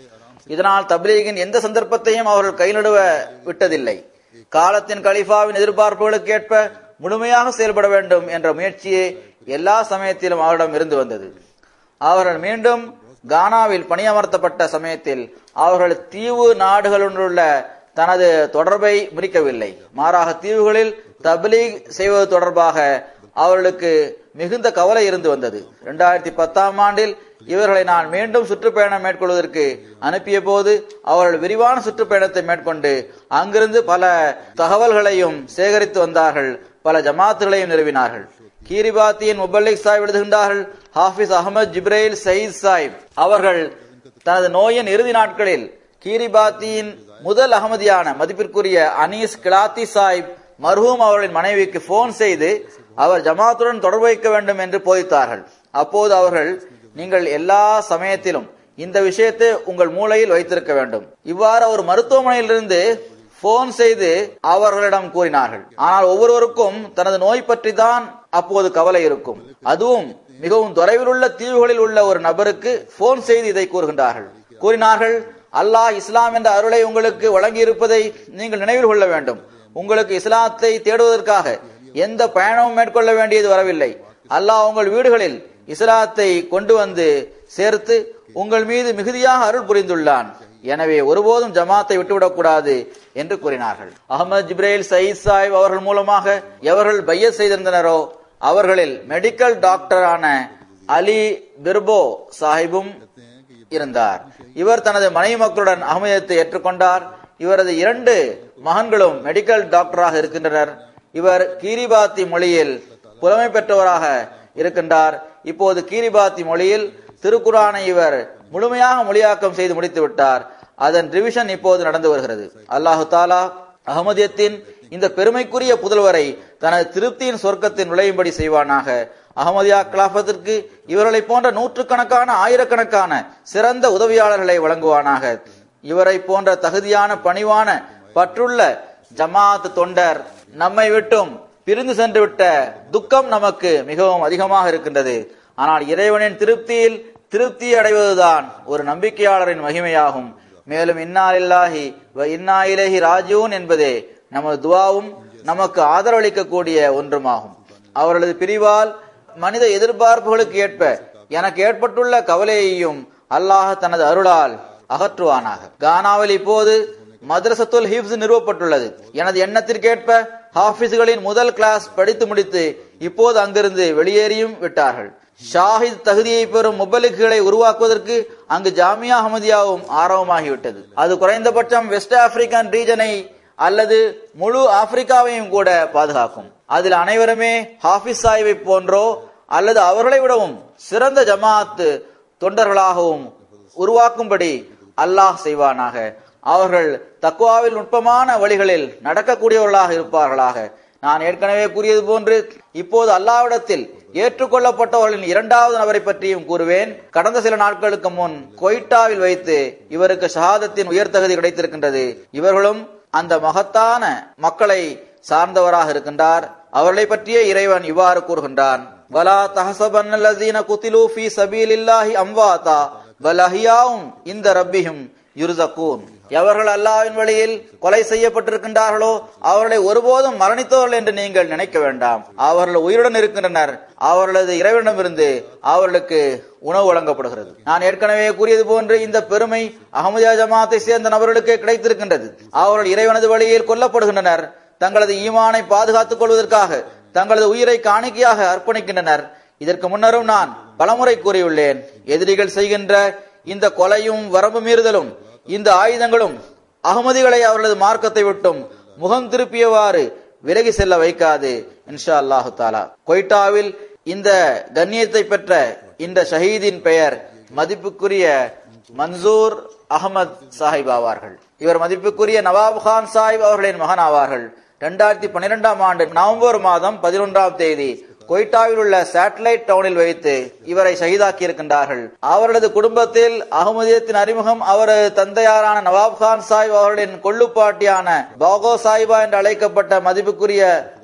இதனால் தப்லீகின் எந்த சந்தர்ப்பத்தையும் அவர்கள் கைநடுவ விட்டதில்லை காலத்தின் கலிஃபாவின் எதிர்பார்ப்புகளுக்கு ஏற்ப முழுமையாக செயல்பட வேண்டும் என்ற முயற்சியே எல்லா சமயத்திலும் அவரிடம் இருந்து வந்தது அவர்கள் மீண்டும் கானாவில் பணியமர்த்தப்பட்ட சமயத்தில் அவர்கள் தீவு நாடுகளுள்ள தனது தொடர்பை முறிக்கவில்லை மாறாக தீவுகளில் தப்லீக் செய்வது தொடர்பாக அவர்களுக்கு மிகுந்த கவலை இருந்து வந்தது இரண்டாயிரத்தி பத்தாம் ஆண்டில் இவர்களை நான் மீண்டும் சுற்றுப்பயணம் மேற்கொள்வதற்கு அனுப்பிய போது அவர்கள் விரிவான சுற்றுப்பயணத்தை மேற்கொண்டு அங்கிருந்து பல தகவல்களையும் சேகரித்து வந்தார்கள் பல ஜமாத்துகளையும் நிறுவினார்கள் கீரிபாத்தியின் முபல்லிக் சாஹிப் எழுதுகின்றார்கள் Hafiz Ahmad Jibrail Saeed Sahib அவர்கள் தனது நோயின் இறுதி நாட்களில் கீரிபாத்தியின் முதல் அகமதியான மதிப்பிற்குரிய அனீஸ் கிலாத்தி சாஹிப் மர்ஹூம் அவர்களின் மனைவிக்கு போன் செய்து அவர் ஜமாத்துடன் தொடர்பு வைக்க வேண்டும் என்று போதித்தார்கள் அப்போது அவர்கள் நீங்கள் எல்லா சமயத்திலும் இந்த விஷயத்தை உங்கள் மூளையில் வைத்திருக்க வேண்டும் இவ்வாறு ஒரு மருத்துவமனையிலிருந்து போன் செய்து அவர்களிடம் கூறினார்கள் ஆனால் ஒவ்வொருவருக்கும் தனது நோய் பற்றி தான் அப்போது கவலை இருக்கும் அதுவும் மிகவும் தொலைவில் உள்ள தீவுகளில் உள்ள ஒரு நபருக்கு போன் செய்து இதை கூறுகின்றார்கள் கூறினார்கள் அல்லாஹ் இஸ்லாம் என்ற அருளை உங்களுக்கு வழங்கி இருப்பதை நீங்கள் நினைவில் கொள்ள வேண்டும் உங்களுக்கு இஸ்லாத்தை தேடுவதற்காக எந்த பயணமும் மேற்கொள்ள வேண்டியது வரவில்லை அல்லாஹ் உங்கள் வீடுகளில் இஸ்லாத்தை கொண்டு வந்து சேர்த்து உங்கள் மீது மிகுதியாக அருள் புரிந்துள்ளான் எனவே ஒருபோதும் ஜமாத்தை விட்டுவிடக் என்று கூறினார்கள் அகமது ஜிப்ரேல் சயீத் சாஹிப் அவர்கள் மூலமாக எவர்கள் பைய செய்திருந்தனரோ அவர்களில் மெடிக்கல் டாக்டரான அலி பிர்போ சாஹிபும் இருந்தார் இவர் தனது மனைவி மக்களுடன் அகமதியத்தை ஏற்றுக்கொண்டார் இவரது இரண்டு மகன்களும் மெடிக்கல் டாக்டராக இருக்கின்றனர் இவர் கீரிபாத்தி மொழியில் புலமை பெற்றவராக இருக்கின்றார் இப்போது கீரிபாத்தி மொழியில் திருக்குறானை இவர் முழுமையாக மொழியாக்கம் செய்து முடித்து விட்டார் அதன் ரிவிஷன் இப்போது நடந்து வருகிறது அல்லாஹு தாலா அகமதியத்தின் இந்த பெருமைக்குரிய புதல்வரை தனது திருப்தியின் சொர்க்கத்தில் நுழையும்படி செய்வானாக அகமதியா கிலாபத்திற்கு இவர்களை போன்ற நூற்றுக்கணக்கான ஆயிரக்கணக்கான சிறந்த உதவியாளர்களை வழங்குவானாக இவரை போன்ற தகுதியான பணிவான பற்றுள்ள ஜமாத் தொண்டர் நம்மை விட்டும் பிரிந்து சென்று விட்ட துக்கம் நமக்கு மிகவும் அதிகமாக இருக்கின்றது ஆனால் இறைவனின் திருப்தியில் திருப்தி அடைவதுதான் ஒரு நம்பிக்கையாளரின் மகிமையாகும் மேலும் இன்னாலில்லாஹி வ இன்னா இலேஹி ராஜூன் என்பதே நமது துவாவும் நமக்கு ஆதரவளிக்கக்கூடிய ஒன்றுமாகும் அவர்களது பிரிவால் மனித எதிர்பார்ப்புகளுக்கு ஏற்ப எனக்கு ஏற்பட்டுள்ள கவலையையும் அல்லாஹ் தனது அருளால் அகற்றுவானாக கானாவில் இப்போது மദ്രസத்துல் ஹிப்ஸ் நிறுவப்பட்டுள்ளது எனது எண்ணத்திற்கேற்ப ஹாஃபிஸ்களின் முதல் கிளாஸ் படித்து முடித்து இப்போது அங்கிருந்து வெளியேறியும் விட்டார்கள் ஷாஹித் தகுதியை பெறும் முபலிக்குகளை உருவாக்குவதற்கு அங்கு ஜாமியா அஹமதியாவும் ஆரம்பமாகிவிட்டது அது குறைந்தபட்சம் வெஸ்ட் ஆப்பிரிக்கன் ரீஜனை அல்லது முழு ஆப்பிரிக்காவையும் கூட பாதுகாக்கும் அதில் அனைவருமே ஹாஃபிஸ் சாஹிபை போன்றோ அல்லது அவர்களை விடவும் சிறந்த ஜமாத் தொண்டர்களாகவும் உருவாக்கும்படி அல்லாஹ் செய்வானாக அவர்கள் தக்குவாவில் நுட்பமான வழிகளில் நடக்கக்கூடியவர்களாக இருப்பார்களாக நான் ஏற்கனவே கூறியது போன்று இப்போது அல்லாவிடத்தில் ஏற்றுக்கொள்ளப்பட்டவர்களின் இரண்டாவது நபரை பற்றியும் கூறுவேன் கடந்த சில நாட்களுக்கு முன் கொய்டாவில் வைத்து இவருக்கு ஷஹாதத்தின் உயர் தகுதி கிடைத்திருக்கின்றது இவர்களும் அந்த மகத்தான மக்களை சார்ந்தவராக இருக்கின்றார் அவர்களை பற்றிய இறைவன் இவ்வாறு கூறுகின்றான் வலா தஹசபன்னல்லதீன குத்திலு ஃபீ சபீலில்லாஹி அம்வாதா வலஹியாவும் இந்த ரப்பிஹும் யுர்சகூன் எவர்கள் அல்லாவின் வழியில் கொலை செய்யப்பட்டிருக்கின்றார்களோ அவர்களை ஒருபோதும் மரணித்தவர்கள் என்று நீங்கள் நினைக்க வேண்டாம் அவர்கள் உயிருடன் இருக்கின்றனர் அவர்களது இறைவனிடமிருந்து அவர்களுக்கு உணவு வழங்கப்படுகிறது நான் ஏற்கனவே கூறியது போன்று இந்த பெருமை அகமதியா ஜமாத்தை சேர்ந்த நபர்களுக்கு கிடைத்திருக்கின்றது அவர்கள் இறைவனது வழியில் கொல்லப்படுகின்றனர் தங்களது ஈமானை பாதுகாத்துக் கொள்வதற்காக தங்களது உயிரை காணிக்கையாக அர்ப்பணிக்கின்றனர் இதற்கு முன்னரும் நான் பலமுறை கூறியுள்ளேன் எதிரிகள் செய்கின்ற இந்த கொலையும் வரம்பு மீறுதலும் இந்த ஆயுதங்களும் அகமதிகளை அவர்களது மார்க்கத்தை விட்டும் முகம் திருப்பியவாறு விலகி செல்ல வைக்காது இன்ஷா அல்லாஹு தாலா கொய்டாவில் இந்த கண்ணியத்தை பெற்ற இந்த ஷஹீதின் பெயர் மதிப்புக்குரிய மன்சூர் அகமது சாஹிப் ஆவார்கள் இவர் மதிப்புக்குரிய நவாப் கான் சாஹிப் அவர்களின் மகன் ஆவார்கள் இரண்டாயிரத்தி பன்னிரெண்டாம் ஆண்டு நவம்பர் மாதம் பதினொன்றாம் தேதி கொய்டாவில் உள்ள சேட்டலைட் டவுனில் வைத்து இவரை ஷஹீதாக்கி இருக்கின்றார்கள் அவரது குடும்பத்தில் அகமதியத்தின் அறிமுகம் அவரது தந்தையாரான நவாப் கான் சாஹிப் அவர்களின் கொள்ளுப்பாட்டியான பாகோ சாஹிபா என்று அழைக்கப்பட்ட மதிப்புக்குரிய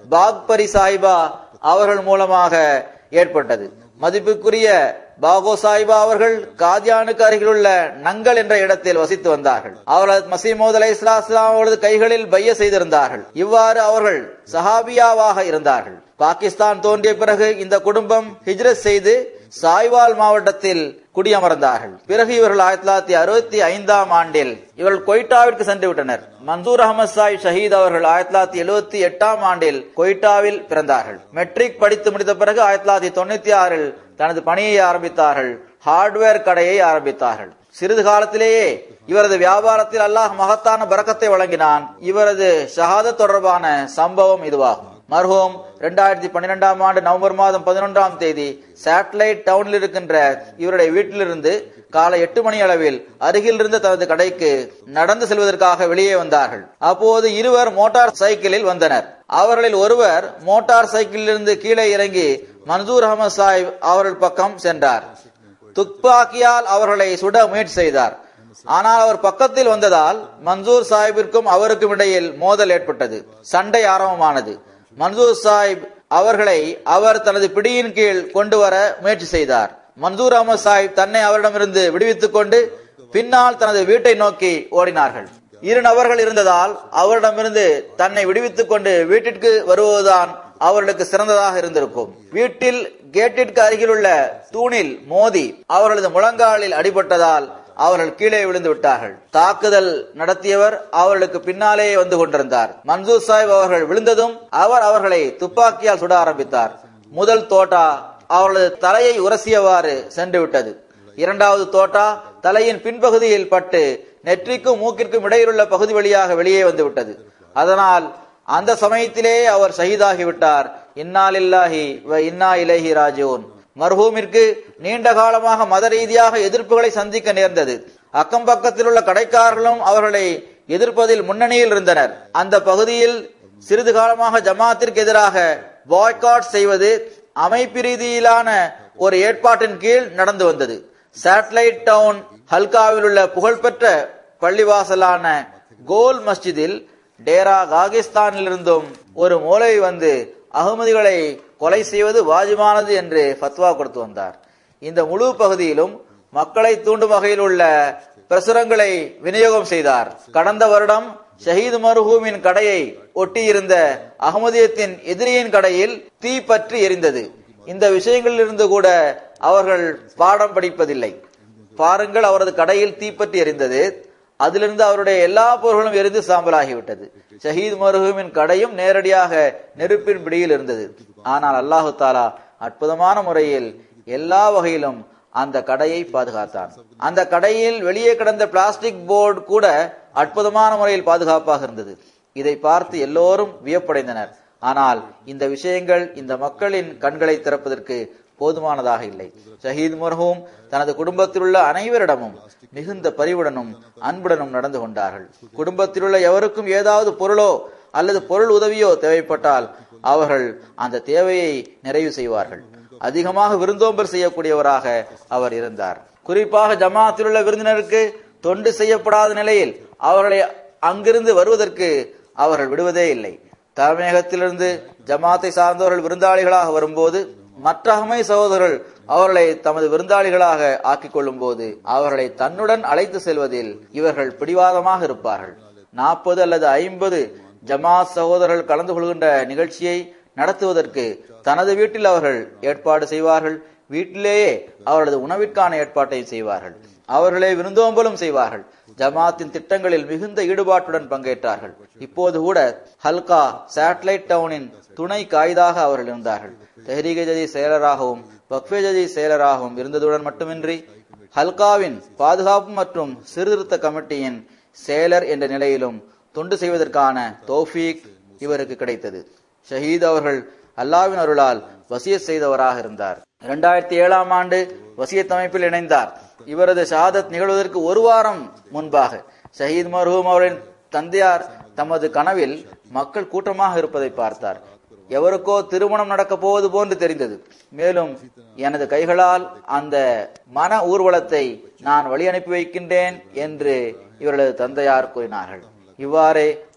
பாக்பரி சாஹிபா அவர்கள் மூலமாக ஏற்பட்டது மதிப்புக்குரிய பாகோ சாஹிபா அவர்கள் காதியானுக்கு அருகிலுள்ள நங்கல் என்ற இடத்தில் வசித்து வந்தார்கள் அவர்கள் மசீமோத் அலை இஸ்லாம் அவரது கைகளில் பைய செய்திருந்தார்கள் இவ்வாறு அவர்கள் சஹாபியாவாக இருந்தார்கள் பாகிஸ்தான் தோன்றிய பிறகு இந்த குடும்பம் ஹிஜ்ரத் செய்து சாய்வால் மாவட்டத்தில் குடியமர்ந்தார்கள் பிறகு இவர்கள் ஆயிரத்தி தொள்ளாயிரத்தி அறுபத்தி ஐந்தாம் ஆண்டில் இவர்கள் கொய்டாவிற்கு சென்று விட்டனர் மன்சூர் அகமது சாஹிப் ஷஹீத் அவர்கள் ஆயிரத்தி தொள்ளாயிரத்தி எழுபத்தி எட்டாம் ஆண்டில் கொய்டாவில் பிறந்தார்கள் மெட்ரிக் படித்து முடித்த பிறகு ஆயிரத்தி தொள்ளாயிரத்தி தொண்ணூத்தி ஆறில் தனது பணியை ஆரம்பித்தார்கள் ஹார்ட்வேர் கடையை ஆரம்பித்தார்கள் சிறிது காலத்திலேயே இவரது வியாபாரத்தில் அல்லாஹ் மகத்தான பறக்கத்தை வழங்கினான் இவரது ஷஹாதத் தொடர்பான சம்பவம் இதுவாகும் மர்ஹூம் இரண்டாயிரத்தி பன்னிரெண்டாம் ஆண்டு நவம்பர் மாதம் பதினொன்றாம் தேதி சேட்டலைட் டவுனில் இருக்கின்ற இவருடைய வீட்டிலிருந்து காலை எட்டு மணி அளவில் அருகில் இருந்த தனது கடைக்கு நடந்து செல்வதற்காக வெளியே வந்தார்கள் அப்போது இருவர் மோட்டார் சைக்கிளில் வந்தனர் அவர்களில் ஒருவர் மோட்டார் சைக்கிளிலிருந்து கீழே இறங்கி மன்சூர் அகமது சாஹிப் அவர்கள் பக்கம் சென்றார் துப்பாக்கியால் அவர்களை சுட முயற்சி செய்தார் ஆனால் அவர் பக்கத்தில் வந்ததால் மன்சூர் சாஹிப்பிற்கும் அவருக்கும் இடையில் மோதல் ஏற்பட்டது சண்டை ஆரம்பமானது மன்சூர் சாஹிப் அவர்களை அவர் தனது பிடியின் கீழ் கொண்டு வர முயற்சி செய்தார் மன்சூர் அகமது சாஹிப் தன்னை அவரிடமிருந்து விடுவித்துக் கொண்டு பின்னால் தனது வீட்டை நோக்கி ஓடினார்கள் இரு நபர்கள் இருந்ததால் அவரிடமிருந்து தன்னை விடுவித்துக் கொண்டு வீட்டிற்கு வருவதுதான் அவர்களுக்கு சிறந்ததாக இருந்திருக்கும் வீட்டில் கேட்டிற்கு அருகிலுள்ள தூணில் மோதி அவர்களது முழங்காலில் அடிபட்டதால் அவர்கள் கீழே விழுந்து விட்டார்கள் தாக்குதல் நடத்தியவர் அவர்களுக்கு பின்னாலேயே வந்து கொண்டிருந்தார் மன்சூர் சாஹிப் அவர்கள் விழுந்ததும் அவர் அவர்களை துப்பாக்கியால் சுட ஆரம்பித்தார் முதல் தோட்டா அவர்களது தலையை உரசியவாறு சென்று விட்டது இரண்டாவது தோட்டா தலையின் பின்பகுதியில் பட்டு நெற்றிக்கும் மூக்கிற்கும் இடையிலுள்ள பகுதி வழியாக வெளியே வந்து விட்டது அதனால் அந்த சமயத்திலே அவர் ஷஹீதாகிவிட்டார் இன்னாலில்லாஹி வ இன்னா இலைஹி ராஜூன் மர்ஹூமிற்கு நீண்ட காலமாக மத ரீதியாக எதிர்ப்புகளை சந்திக்க நேர்ந்தது அக்கம் பக்கத்தில் உள்ள கடைக்காரர்களும் அவர்களை எதிர்ப்பதில் முன்னணியில் இருந்தனர் அந்த பகுதியில் சிறிது காலமாக ஜமாத்திற்கு எதிராக பாய்காட் செய்வது அமைப்பு ரீதியிலான ஒரு ஏற்பாட்டின் கீழ் நடந்து வந்தது சேட்டலைட் டவுன் ஹல்காவில் உள்ள புகழ்பெற்ற பள்ளிவாசலான கோல் மஸ்ஜிதில் டேரா காகிஸ்தானிலிருந்தும் ஒரு மூலை வந்து அகமதிகளை கொலை செய்வது வாஜிபானது என்று ஃபத்வா கொடுத்து வந்தார் இந்த முழு பகுதியிலும் மக்களை தூண்டும் வகையில் உள்ள பிரசுரங்களை விநியோகம் செய்தார் கடந்த வருடம் ஷஹீத் மர்ஹூமின் கடையை ஒட்டியிருந்த அகமதியத்தின் எதிரியின் கடையில் தீ பற்றி எரிந்தது இந்த விஷயங்களிலிருந்து கூட அவர்கள் பாடம் படிப்பதில்லை பாருங்கள் அவரது கடையில் தீப்பற்றி எரிந்தது அதிலிருந்து அவருடைய எல்லா பொருள்களும் எரிந்து சாம்பலாகிவிட்டது ஷஹீத் மருஹுமின் கடையும் நேரடியாக நெருப்பின் பிடியில் இருந்தது ஆனால் அல்லாஹு தாலா அற்புதமான முறையில் எல்லா வகையிலும் அந்த கடையை பாதுகாத்தான் அந்த கடையில் வெளியே கிடந்த பிளாஸ்டிக் போர்டு கூட அற்புதமான முறையில் பாதுகாப்பாக இருந்தது இதை பார்த்து எல்லோரும் வியப்படைந்தனர் ஆனால் இந்த விஷயங்கள் இந்த மக்களின் கண்களை திறப்பதற்கு போதுமானதாக இல்லை ஷஹீத் முர்ஹூம் தனது குடும்பத்தில் உள்ள அனைவரிடமும் மிகுந்த பரிவுடனும் அன்புடனும் நடந்து கொண்டார்கள் குடும்பத்தில் உள்ள எவருக்கும் ஏதாவது பொருளோ அல்லது பொருள் உதவியோ தேவைப்பட்டால் அவர்கள் அந்த தேவையை நிறைவு செய்வார்கள் அதிகமாக விருந்தோம்பல் செய்யக்கூடியவராக அவர் இருந்தார் குறிப்பாக ஜமாத்தில் உள்ள விருந்தினருக்கு தொண்டு செய்யப்படாத நிலையில் அவர்களை அங்கிருந்து வருவதற்கு அவர்கள் விடுவதே இல்லை தலைமையகத்திலிருந்து ஜமாத்தை சார்ந்தவர்கள் விருந்தாளிகளாக வரும்போது மற்ற அகமை சகோதரர்கள் அவர்களை தமது விருந்தாளிகளாக ஆக்கிக் கொள்ளும் போது அவர்களை தன்னுடன் அழைத்து செல்வதில் இவர்கள் பிடிவாதமாக இருப்பார்கள் நாற்பது அல்லது ஐம்பது ஜமாத் சகோதரர்கள் கலந்து கொள்கின்ற நிகழ்ச்சியை நடத்துவதற்கு தனது வீட்டில் அவர்கள் ஏற்பாடு செய்வார்கள் வீட்டிலேயே அவரது உணவிற்கான ஏற்பாட்டை செய்வார்கள் அவர்களே விருந்தோம்பலும் செய்வார்கள் ஜமாத்தின் திட்டங்களில் மிகுந்த ஈடுபாட்டுடன் பங்கேற்றார்கள் இப்போது கூட ஹல்கா சேட்டலைட் டவுனின் துணை காய்தாக அவர்கள் இருந்தார்கள் தெஹ்ரீக ஜதி செயலராகவும் வக்ஃபே ஜதி செயலராகவும் இருந்ததுடன் மட்டுமின்றி ஹல்காவின் பாதுகாப்பு மற்றும் சீர்திருத்த கமிட்டியின் செயலர் என்ற நிலையிலும் தொண்டு செய்வதற்கான தௌஃபீக் இவருக்கு கிடைத்தது ஷஹீத் அவர்கள் அல்லாவின் அருளால் வசியத் செய்தவராக இருந்தார் இரண்டாயிரத்தி ஏழாம் ஆண்டு வசியத் அமைப்பில் இணைந்தார் இவரது ஷஹாதத் நிகழ்வதற்கு ஒரு வாரம் முன்பாக ஷஹீத் மர்ஹூம் அவரின் தந்தையார் தமது கனவில் மக்கள் கூட்டமாக இருப்பதை பார்த்தார் எவருக்கோ திருமணம் நடக்க போவது போன்று தெரிந்தது மேலும் எனது கைகளால் அந்த மன ஊர்வலத்தை நான் வழி அனுப்பி வைக்கின்றேன் என்று இவர்களது தந்தையார் கூறினார்கள் இவ்வாறே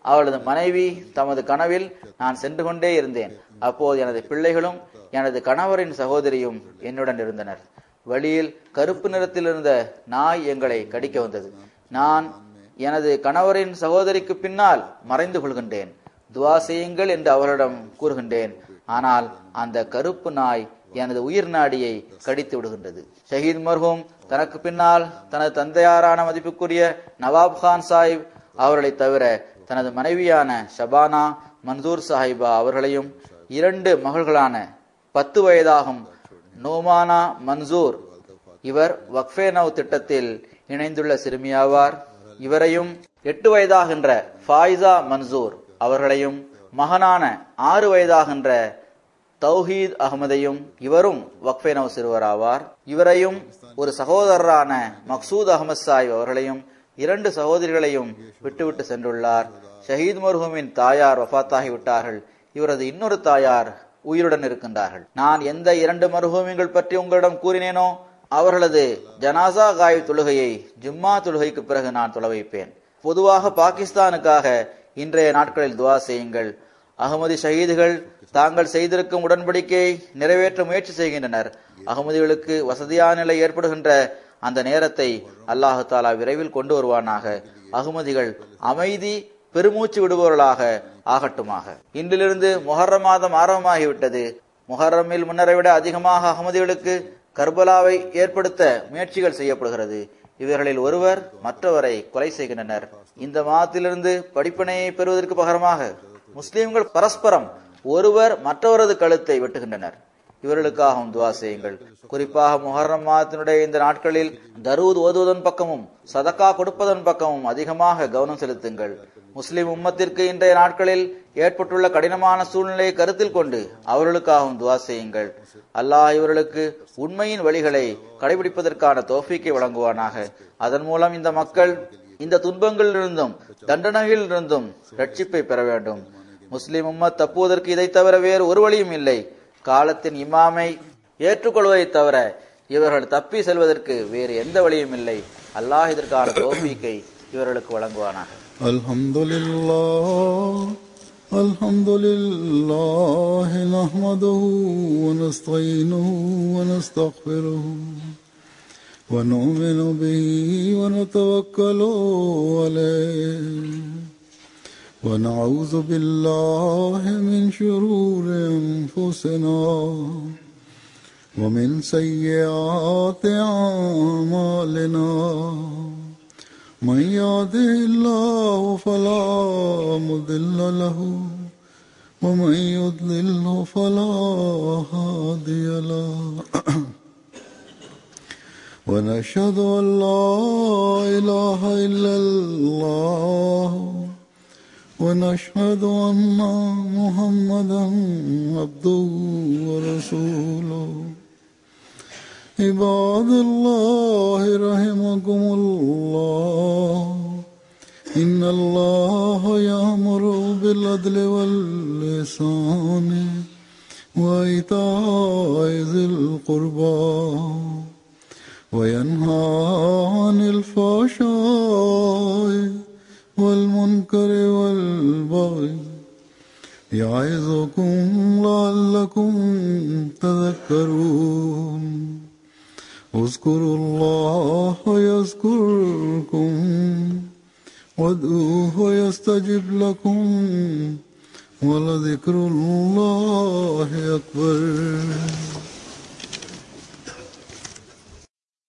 அவளது மனைவி தமது கனவில் நான் சென்று கொண்டே இருந்தேன் அப்போது எனது பிள்ளைகளும் எனது கணவரின் சகோதரியும் என்னுடன் இருந்தனர் வழியில் கருப்பு நிறத்தில் இருந்த நாய் எங்களை கடிக்க வந்தது நான் எனது கணவரின் சகோதரிக்கு பின்னால் மறைந்து கொள்கின்றேன் துவா செய்யுங்கள் என்று அவரிடம் கூறுகின்றேன் ஆனால் அந்த கருப்பு நாய் எனது உயிர் நாடியை கடித்து விடுகின்றது ஷஹீத் மர்ஹூம் தனக்கு பின்னால் தனது தந்தையாரான மதிப்புக்குரிய நவாப் கான் சாஹிப் அவர்களை தவிர தனது மனைவியான ஷபானா மன்சூர் சாஹிபா அவர்களையும் இரண்டு மகள்களான பத்து வயதாகும் நோமானா மன்சூர் இவர் வக்ஃபே நவ் திட்டத்தில் இணைந்துள்ள சிறுமியாவார் இவரையும் எட்டு வயதாகின்ற ஃபாயிசா மன்சூர் அவர்களையும் மகனான ஆறு வயதாகின்ற தௌஹீத் அகமதையும் இவரும் வக்ஃபே நவ் சிறுவராவார் இவரையும் ஒரு சகோதரரான மக்சூத் அகமது சாஹிப் அவர்களையும் இரண்டு சகோதரிகளையும் விட்டுவிட்டு சென்றுள்ளார் ஷஹீத் மர்ஹூமின் தாயார் வஃபாத்தாகி விட்டார்கள் இவரது இன்னொரு தாயார் உயிருடன் இருக்கின்றார்கள் நான் எந்த இரண்டு மருகூமிகள் பற்றி உங்களிடம் கூறினேனோ அவர்களது ஜனாசா காய் தொழுகையை ஜும்மா தொழுகைக்கு பிறகு நான் தொலை வைப்பேன் பொதுவாக பாகிஸ்தானுக்காக இன்றைய நாட்களில் துவா செய்யுங்கள் அகமதி ஷஹீதுகள் தாங்கள் செய்திருக்கும் உடன்படிக்கையை நிறைவேற்ற முயற்சி செய்கின்றனர் அகமதிகளுக்கு வசதியான நிலை ஏற்படுகின்ற அந்த நேரத்தை அல்லாஹு தாலா விரைவில் கொண்டு வருவானாக அகமதிகள் அமைதி பெருமூச்சு விடுபவர்களாக ஆகட்டுமாக இன்றிலிருந்து முஹர்ரம் மாதம் ஆரம்பமாகிவிட்டது முஹர்ரமில் முன்னரை விட அதிகமாக அகமதிகளுக்கு கர்பலாவை ஏற்படுத்த முயற்சிகள் செய்யப்படுகிறது இவர்களில் ஒருவர் மற்றவரை கொலை செய்கின்றனர் இந்த மாதத்திலிருந்து படிப்பினையை பெறுவதற்கு பகரமாக முஸ்லிம்கள் பரஸ்பரம் ஒருவர் மற்றவரது கழுத்தை வெட்டுகின்றனர் இவர்களுக்காகவும் துவா செய்யுங்கள் குறிப்பாக முஹர்ரம் மாதத்தினுடைய இந்த நாட்களில் தரூத் ஓதுவதன் பக்கமும் சதக்கா கொடுப்பதன் பக்கமும் அதிகமாக கவனம் செலுத்துங்கள் முஸ்லிம் உம்மத்திற்கு இன்றைய நாட்களில் ஏற்பட்டுள்ள கடினமான சூழ்நிலையை கருத்தில் கொண்டு அவர்களுக்காகவும் துவா செய்யுங்கள் அல்லாஹ் இவர்களுக்கு உண்மையின் வழிகளை கடைபிடிப்பதற்கான தோஃபிக்கை வழங்குவானாக அதன் மூலம் இந்த மக்கள் இந்த துன்பங்களிலிருந்தும் தண்டனைகளிலிருந்தும் ரட்சிப்பை பெற வேண்டும் முஸ்லிம் உம்மத் தப்புவதற்கு இதை தவிர வேறு ஒரு வழியும் இல்லை காலத்தின் இமாமை ஏற்றுக்கொள்வதை தவிர இவர்கள் தப்பி செல்வதற்கு வேறு எந்த வழியும் இல்லை அல்லாஹ் இதற்கான தோஃபிக்கை இவர்களுக்கு வழங்குவானாக الحمد لله الحمد لله نحمده ونستعينه ونستغفره ونؤمن به ونتوكل عليه ونعوذ بالله من شرور انفسنا ومن سيئات اعمالنا من يهده الله فلا مضل له ومن يضلله فلا هادي له ونشهد ان لا اله الا الله ونشهد ان محمدا عبده ورسوله عباد الله رحمكم الله إن الله يأمر بالعدل واللسان وإيتاء ذي القربى وينهى عن الفحشاء والمنكر والبغي يعظكم لعلكم تذكرون اذكروا الله يذكركم وادعوه يستجب لكم ولذكر الله أكبر